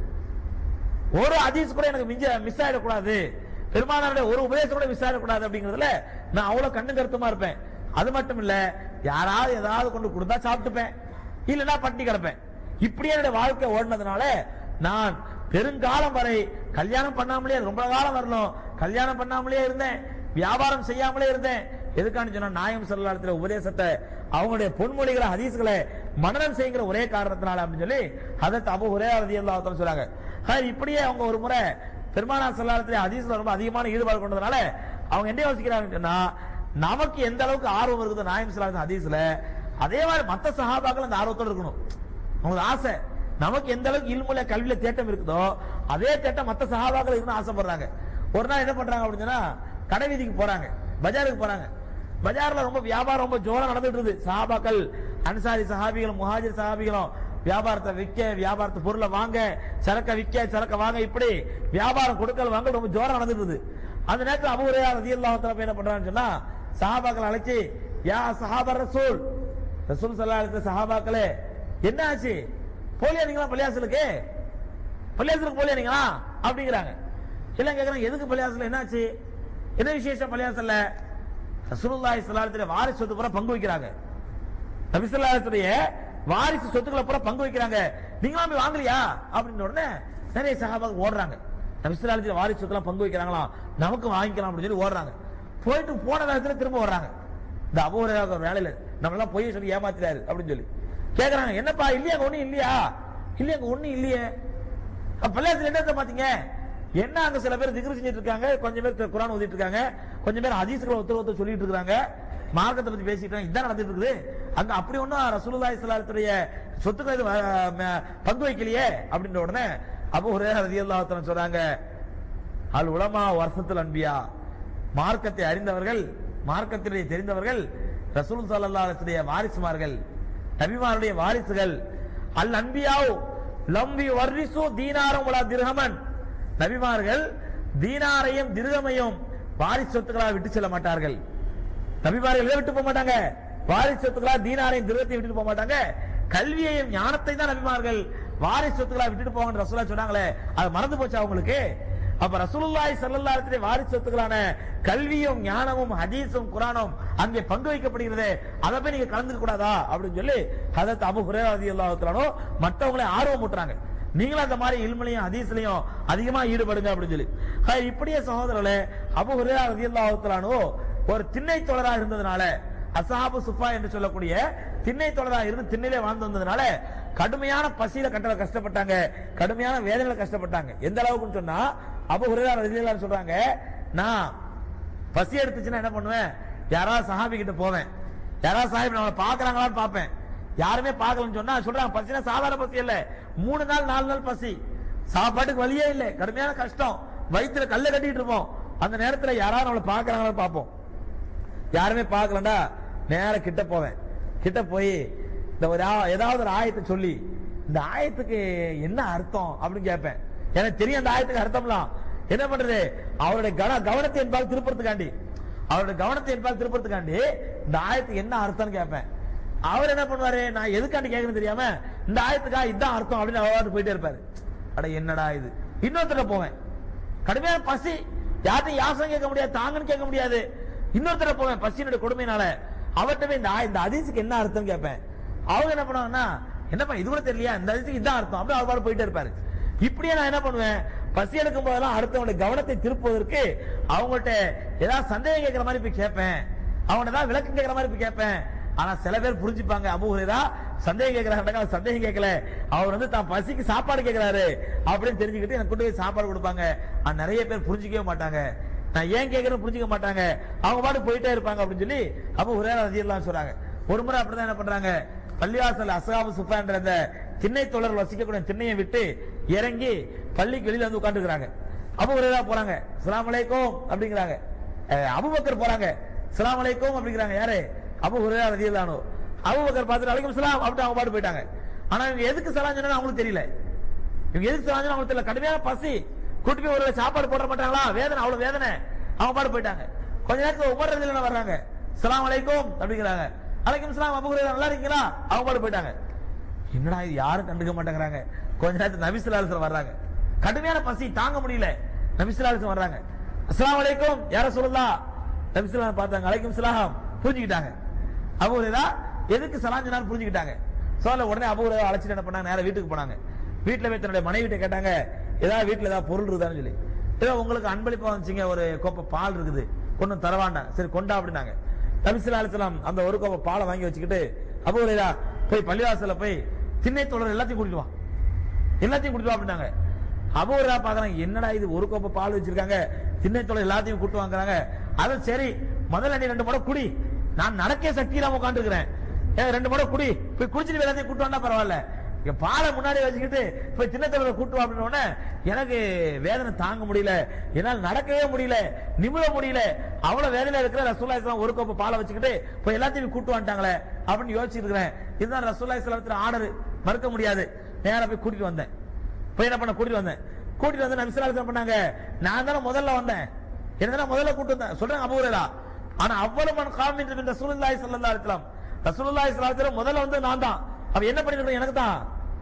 ஒரு ஹதீஸ் கூட எனக்கு மிஞ்ச மிஸ் ஆயிடக்கூடாது பெருமானாருடைய ஒரு உபதேசம் கூட மிஸ் ஆயிடக்கூடாது அப்படிங்கறதுல நான் அவ்வளவு கண்ணு கருத்துமா இருப்பேன் அது மட்டும் இல்ல யாராவது ஏதாவது கொண்டு கொடுத்தா சாப்பிட்டுப்பேன் இல்லனா பட்டி கிடப்பேன் இப்படியே என்னுடைய வாழ்க்கை ஓடினதுனால நான் பெருங்காலம் வரை கல்யாணம் பண்ணாமலே ரொம்ப காலம் வரணும் கல்யாணம் பண்ணாமலே இருந்தேன் வியாபாரம் செய்யாமலே இருந்தேன் எதுக்கான்னு சொன்னா நாயம் செல்லாத்துல உபதேசத்தை அவங்களுடைய பொன்மொழிகளை ஹதீஸ்களை மனநம் செய்கிற ஒரே காரணத்தினால அப்படின்னு சொல்லி அதற்கு அபு ஒரே ரதி சொல்றாங்க ஆஹ் இப்படியே அவங்க ஒரு முறை பெருமானா செல்லாத்துல ஹதீஸ்ல ரொம்ப அதிகமான ஈடுபாடு கொண்டதுனால அவங்க என்ன யோசிக்கிறாங்கன்னு சொன்னா நமக்கு எந்த அளவுக்கு ஆர்வம் இருக்குது நாயம் செல்லாத ஹதீஸ்ல அதே மாதிரி மத்த சஹாபாக்கள் அந்த ஆர்வத்தோட இருக்கணும் அவங்களுக்கு ஆசை நமக்கு எந்த அளவுக்கு இல்முல கல்வியில தேட்டம் இருக்குதோ அதே தேட்டம் மத்த சஹாபாக்கள் இருக்கணும் ஆசைப்படுறாங்க ஒரு நாள் என்ன பண்றாங்க அப்படின்னு சொன்னா கடை வீதிக்கு போறாங்க பஜாருக்கு போறாங்க பஜார்ல ரொம்ப வியாபாரம் ரொம்ப ஜோரா நடந்துட்டு இருக்குது சஹாபாக்கள் அன்சாரி சஹாபிகளும் முஹாஜிர் சஹாபிகளும் வியாபாரத்தை விற்க வியாபாரத்தை பொருளை வாங்க சரக்க விற்க சரக்க வாங்க இப்படி வியாபாரம் கொடுக்கல் வாங்க ரொம்ப ஜோரா நடந்துட்டு இருக்குது அந்த நேரத்தில் அபுரையா ரதி அல்லாஹ் என்ன பண்றான்னு சொன்னா சஹாபாக்கள் அழைச்சி யா சஹாபர் ரசூல் ரசூல் சல்லா அலித்த சஹாபாக்களே என்ன ஆச்சு போலியா நீங்களா பள்ளியாசலுக்கு பள்ளியாசலுக்கு போலியா நீங்களா அப்படிங்கிறாங்க எல்லாம் கேக்குறாங்க எதுக்கு பள்ளியாசல என்னாச்சு என்ன விசேஷம் பள்ளியாசல்ல ரசூலுல்லாஹி ஸல்லல்லாஹு அலைஹி வஸல்லம் வாரிசு சொத்து பூரா பங்கு வைக்கிறாங்க நபி ஸல்லல்லாஹு அலைஹி வஸல்லம் வாரிசு சொத்துக்களை பூரா பங்கு வைக்கிறாங்க நீங்களா போய் வாங்கலையா அப்படின்ற உடனே நிறைய சஹாபாக்கள் ஓடுறாங்க நபி ஸல்லல்லாஹு அலைஹி வஸல்லம் வாரிசு சொத்துலாம் பங்கு வைக்கிறாங்களா நமக்கு வாங்கிக்கலாம் அப்படின்னு சொல்லி ஓடுறாங்க போயிட்டு போன நேரத்துல திரும்ப வர்றாங்க இந்த அபூர்வ வேலையில நம்ம எல்லாம் பொய் சொல்லி ஏமாத்திட்டாரு அப்படின்னு சொல்லி கேக்குறாங்க என்னப்பா இல்லையா அங்க ஒண்ணும் இல்லையா இல்லையா அங்க ஒண்ணும் இல்லையே அப்ப பள்ளியாசல என்ன பாத்தீங்க என்ன அங்க சில பேர் திக்ரு செஞ்சுட்டு இருக்காங்க கொஞ்சம் பேர் குரான் ஓதிட்டு இருக்காங்க கொஞ்சம் பேர் ஹதீஸ்களை ஒருத்தர் ஒருத்தர் சொல்லிட்டு இருக்காங்க மார்க்கத்தை பத்தி பேசிட்டு இருக்காங்க இதான் நடந்துட்டு இருக்குது அங்க அப்படி ஒண்ணும் ரசூலுல்லாஹி ஸல்லல்லாஹு சொத்துக்களை இது, அஹ், ம- பங்கு வைக்கலையே அப்படின்ற உடனே அபூ ஹுரைரா ரலியல்லாஹு தஆலா சொல்றாங்க அல் உலமா வருஷத்தில் அன்பியா மார்க்கத்தை அறிந்தவர்கள் மார்க்கத்திலே தெரிந்தவர்கள் ரசூல் ஸல்லல்லாஹு அலைஹி வஸல்லம் வாரிசுமார்கள் நபிமாருடைய வாரிசுகள் அல் அன்பியாவ் லம்பி வர்ரிசு தீனாரம் உலா திர்ஹமன் நபிமார்கள் தீனாரையும் திருகமையும் வாரிசு சொத்துக்களாக விட்டு செல்ல மாட்டார்கள் நபிமார்கள் எதை விட்டு போக மாட்டாங்க வாரிசு சொத்துக்களா தீனாரையும் திருகத்தையும் விட்டுட்டு போக மாட்டாங்க கல்வியையும் ஞானத்தை தான் நபிமார்கள் வாரிசு சொத்துக்களா விட்டுட்டு போவாங்க ரசூலா சொன்னாங்களே அது மறந்து போச்சா உங்களுக்கு அப்ப ரசூலுல்லாஹி ஸல்லல்லாஹு அலைஹி வஸல்லம் வாரிசு சொத்துக்களான கல்வியும் ஞானமும் ஹதீஸும் குரானும் அங்கே பங்கு வைக்கப்படுகிறது அதை போய் நீங்க கலந்துக்க கூடாதா அப்படின்னு சொல்லி ஹதரத் அபு ஹுரைரா ரலியல்லாஹு தஆலா மற்றவங்களை ஆர்வம் ஊட்டுறாங்க நீங்களும் அந்த மாதிரி இல்முலையும் ஹதீஸ்லயும் அதிகமா ஈடுபடுங்க அப்படின்னு சொல்லி ஹை, இப்படியே சகோதரர்களே அபு ஹுரைரா ரலியல்லாஹு தஆலா ஒரு திண்ணை தொடரா இருந்ததுனால அசாபு சுஃபா என்று சொல்லக்கூடிய திண்ணை தொடரா இருந்து திண்ணையிலே வாழ்ந்து வந்ததுனால கடுமையான பசியில கட்ட கஷ்டப்பட்டாங்க கடுமையான வேதனையில கஷ்டப்பட்டாங்க எந்த அளவுக்குன்னு சொன்னா அபு ஹுரைரா ரலியல்லாஹு அன்ஹு சொல்றாங்க நான் பசி எடுத்துச்சுன்னா என்ன பண்ணுவேன் யாராவது சஹாபி கிட்ட போவேன் யாராவது சாஹிப் நம்மளை பாக்குறாங்களான்னு பார்ப்பேன் யாருமே பார்க்கலன்னு சொன்னா சொல்றாங்க பசினா சாதாரண பசி இல்ல மூணு நாள் நாலு நாள் பசி சாப்பாட்டுக்கு வழியே இல்ல கடுமையான கஷ்டம் வயித்துல கல்ல கட்டிட்டு இருப்போம் அந்த நேரத்துல யாராவது நம்மளை பாக்குறாங்களான்னு பார்ப்போம் யாருமே பார்க்கலண்டா நேர கிட்ட போவேன் கிட்ட போய் இந்த ஒரு ஆ- ஏதாவது ஒரு ஆயத்தை சொல்லி இந்த ஆயத்துக்கு என்ன அர்த்தம் அப்படின்னு கேட்பேன் எனக்கு தெரியும் அந்த ஆயத்துக்கு அர்த்தம்லாம் என்ன பண்றது அவருடைய கவன கவனத்தை என்பால் திருப்பறதுக்காண்டி அவருடைய கவனத்தை என்பால் திருப்பறதுக்காண்டி இந்த ஆயத்துக்கு என்ன அர்த்தம்னு கேட்பேன் அவர் என்ன பண்ணுவாரு நான் எதுக்காண்டி கேட்கணும் தெரியாம இந்த ஆயத்துக்கா இதான் அர்த்தம் அப்படின்னு அவர் போயிட்டே இருப்பாரு அட என்னடா இது இன்னொருத்தர போவேன் கடுமையான பசி யார்ட்டையும் யாசம் கேட்க முடியாது தாங்கன்னு கேட்க முடியாது இன்னொருத்தர போவேன் பசியினுடைய கொடுமையினால அவர்கிட்ட போய் இந்த ஆ- இந்த அதிசுக்கு என்ன அர்த்தம் கேட்பேன் அவங்க என்ன பண்ணுவாங்கன்னா என்னப்பா இது கூட தெரியலையா இந்த அதிசுக்கு இதான் அர்த்தம் அப்படி அவர் பாட்டு போயிட்டே இருப்பாரு இப்படியே நான் என்ன பண்ணுவேன் பசி எடுக்கும் போதெல்லாம் அடுத்தவங்களுடைய கவனத்தை திருப்புவதற்கு அவங்கள்ட்ட ஏதாவது சந்தேகம் கேட்கிற மாதிரி போய் கேட்பேன் அவங்கள்ட்ட ஏதாவது விளக்கம் கேட்கிற மாதிரி போய் கேட்பேன் ஆனா சில பேர் புரிஞ்சுப்பாங்க அபு ஹுரைரா சந்தேகம் கேட்கிறாங்க அவர் சந்தேகம் கேட்கல அவர் வந்து தான் பசிக்கு சாப்பாடு கேட்கிறாரு அப்படின்னு தெரிஞ்சுக்கிட்டு எனக்கு கொண்டு போய் சாப்பாடு கொடுப்பாங்க ஆனா நிறைய பேர் புரிஞ்சுக்கவே மாட்டாங்க நான் ஏன் கேட்கறேன்னு புரிஞ்சுக்க மாட்டாங்க அவங்க பாட்டு போயிட்டே இருப்பாங்க அப்படின்னு சொல்லி அபு ஹுரைரா ரதியல்லாஹு சொல்றாங்க ஒரு முறை அப்படிதான் என்ன பண்றாங்க பள்ளிவாசல் அஸ்ஹாபு சுஃபா என்ற அந்த திண்ணை தொடர் வசிக்கக்கூடிய திண்ணையை விட்டு இறங்கி பள்ளிக்கு வெளியில வந்து உட்காந்துக்கிறாங்க அபு ஹுரைரா போறாங்க அஸ்ஸலாமு அலைக்கும் அப்படிங்கிறாங்க அஹ் அபூபக்கர் போறாங்க அஸ்ஸலாமு அலைக்கும் அப்படிங்கிறாங்க யாரு அபு ஹுரைரா ரலியல்லாஹு அன்ஹு அபூபக்கர் பார்த்துட்டு அலைக்கும் சலாம் அப்படி அவங்க பாட்டு போயிட்டாங்க ஆனா இவங்க எதுக்கு சலாம் சொன்னா அவங்களுக்கு தெரியல இவங்க எதுக்கு சலாம் சொன்னா அவங்களுக்கு தெரியல கடுமையான பசி கூட்டி போய் ஒரு சாப்பாடு போட மாட்டாங்களா வேதனை அவ்வளவு வேதனை அவங்க பாட்டு போயிட்டாங்க கொஞ்ச நேரத்துல உமர் ரதில வர்றாங்க சலாம் அலைக்கும் அப்படிங்கிறாங்க அலைக்கும் சலாம் அபு ஹுரைரா நல்லா இருக்கீங்களா அவங்க பாட்டு போயிட்டாங்க என்னடா இது யாரும் கண்டுக்க மாட்டேங்கிறாங்க கொஞ்ச நேரத்துல நபிசுல்லாசன் வர்றாங்க கடுமையான பசி தாங்க முடியல நபிசுல்லாசன் வர்றாங்க அஸ்ஸலாமு அலைக்கும் யார சொல்லலாம் நபிசுல்லா பார்த்தாங்க அலைக்கும் சலாம் புரிஞ்சுக்கிட்டாங்க அபு ஹுரைரா எதுக்கு சலாம் சொன்னாலும் புரிஞ்சுக்கிட்டாங்க சொல்ல உடனே அபு ஹுரைரா அழைச்சிட்டு என்ன பண்ணாங்க நேரா வீட்டுக்கு போனாங்க வீட்டுல போய் தன்னுடைய மனைவிட்ட கேட்டாங்க ஏதாவது வீட்டுல ஏதாவது பொருள் இருக்குதான்னு சொல்லி ஏதோ உங்களுக்கு அன்பளிப்பா வந்துச்சுங்க ஒரு கோப்பை பால் இருக்குது கொண்டு வந்து தரவாண்டாங்க சரி கொண்டா அப்படின்னாங்க நபிசுல்லா அலிஸ்லாம் அந்த ஒரு கோப்பை பாலை வாங்கி வச்சுக்கிட்டு அபு ஹுரைரா போய் பள்ளிவாசல்ல போய் திண்ணை தொடர் எல்லாத்தையும் கூட்டிட்டு வா எல்லாத்தையும் கூட்டிட்டு வா அப்படின்னாங்க அபூரா பாக்குறாங்க என்னடா இது ஒரு கோப்பை பால் வச்சிருக்காங்க திண்ணை தொடர் எல்லாத்தையும் கூட்டு வாங்குறாங்க அது சரி முதல்ல நீ ரெண்டு முறை குடி நான் நடக்க சக்தி இல்லாம உட்காந்துருக்கிறேன் ரெண்டு முறை குடி போய் குடிச்சிட்டு எல்லாத்தையும் கூட்டு வந்தா பரவாயில்ல இங்க பாலை முன்னாடி வச்சுக்கிட்டு போய் திண்ணத்தொடரை கூட்டு வா அப்படின்னு உடனே எனக்கு வேதனை தாங்க முடியல என்னால் நடக்கவே முடியல நிமிர முடியல அவ்வளவு வேதனையில இருக்கிற ரசூல்லா இஸ்லாம் ஒரு கோப்பை பாலை வச்சுக்கிட்டு போய் எல்லாத்தையும் கூட்டு வந்துட்டாங்களே அப்படின்னு யோசிச்சுட்டு இருக்கிறேன் இதுதான் ரசூல்லா இஸ்லாமத்துல ஆர்டர் மறுக்க முடியாது நேரா போய் கூட்டிட்டு வந்தேன் போய் என்ன பண்ண கூட்டிட்டு வந்தேன் கூட்டிட்டு வந்து நபிசுல்லா இஸ்லாம் பண்ணாங்க நான் தானே முதல்ல வந்தேன் என்ன தானே முதல்ல கூட்டு வந்தேன் சொல்றேன் அபூரலா ஆனா அவ்வளவு மன் காமின் பின் ரசூலுல்லாஹி ஸல்லல்லாஹு அலைஹி வஸல்லம் ரசூலுல்லாஹி ஸல்லல்லாஹு அலைஹி வஸல்லம் முதல்ல வந்து நான் தான் அவ என்ன பண்ணிருக்கணும் எனக்கு தான்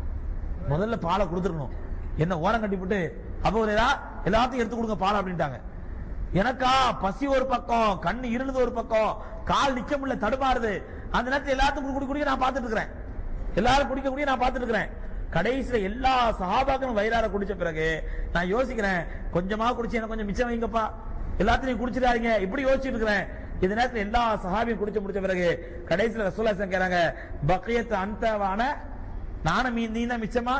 முதல்ல பாலை கொடுத்துருக்கணும் என்ன ஓரம் கட்டிவிட்டு அபூரலா எல்லாத்தையும் எடுத்து கொடுங்க பால் அப்படின்ட்டாங்க எனக்கா பசி ஒரு பக்கம் கண்ணு இருளுது ஒரு பக்கம் கால் நிக்க முடியல தடுமாறுது அந்த நேரத்தில் எல்லாத்துக்கும் குடி குடிக்க நான் பார்த்துட்டு இருக்கிறேன் எல்லாரும் குடிக்க குடிக்க நான் பார்த்துட்டு இருக்கிறேன் கடைசியில எல்லா சஹாபாக்களும் வயிறார குடிச்ச பிறகு நான் யோசிக்கிறேன் கொஞ்சமா குடிச்சு எனக்கு கொஞ்சம் மிச்சம் வைங்கப்பா எல்லாத்தையும் குடிச்சிடாதீங்க இப்படி யோசிச்சுட்டு இருக்கிறேன் இந்த நேரத்துல எல்லா சஹாபியும் குடிச்சு முடிச்ச பிறகு கடைசியில ரசூலாசன் கேறாங்க பக்கியத்து அந்தவான நானும் மீ நீ தான் மிச்சமா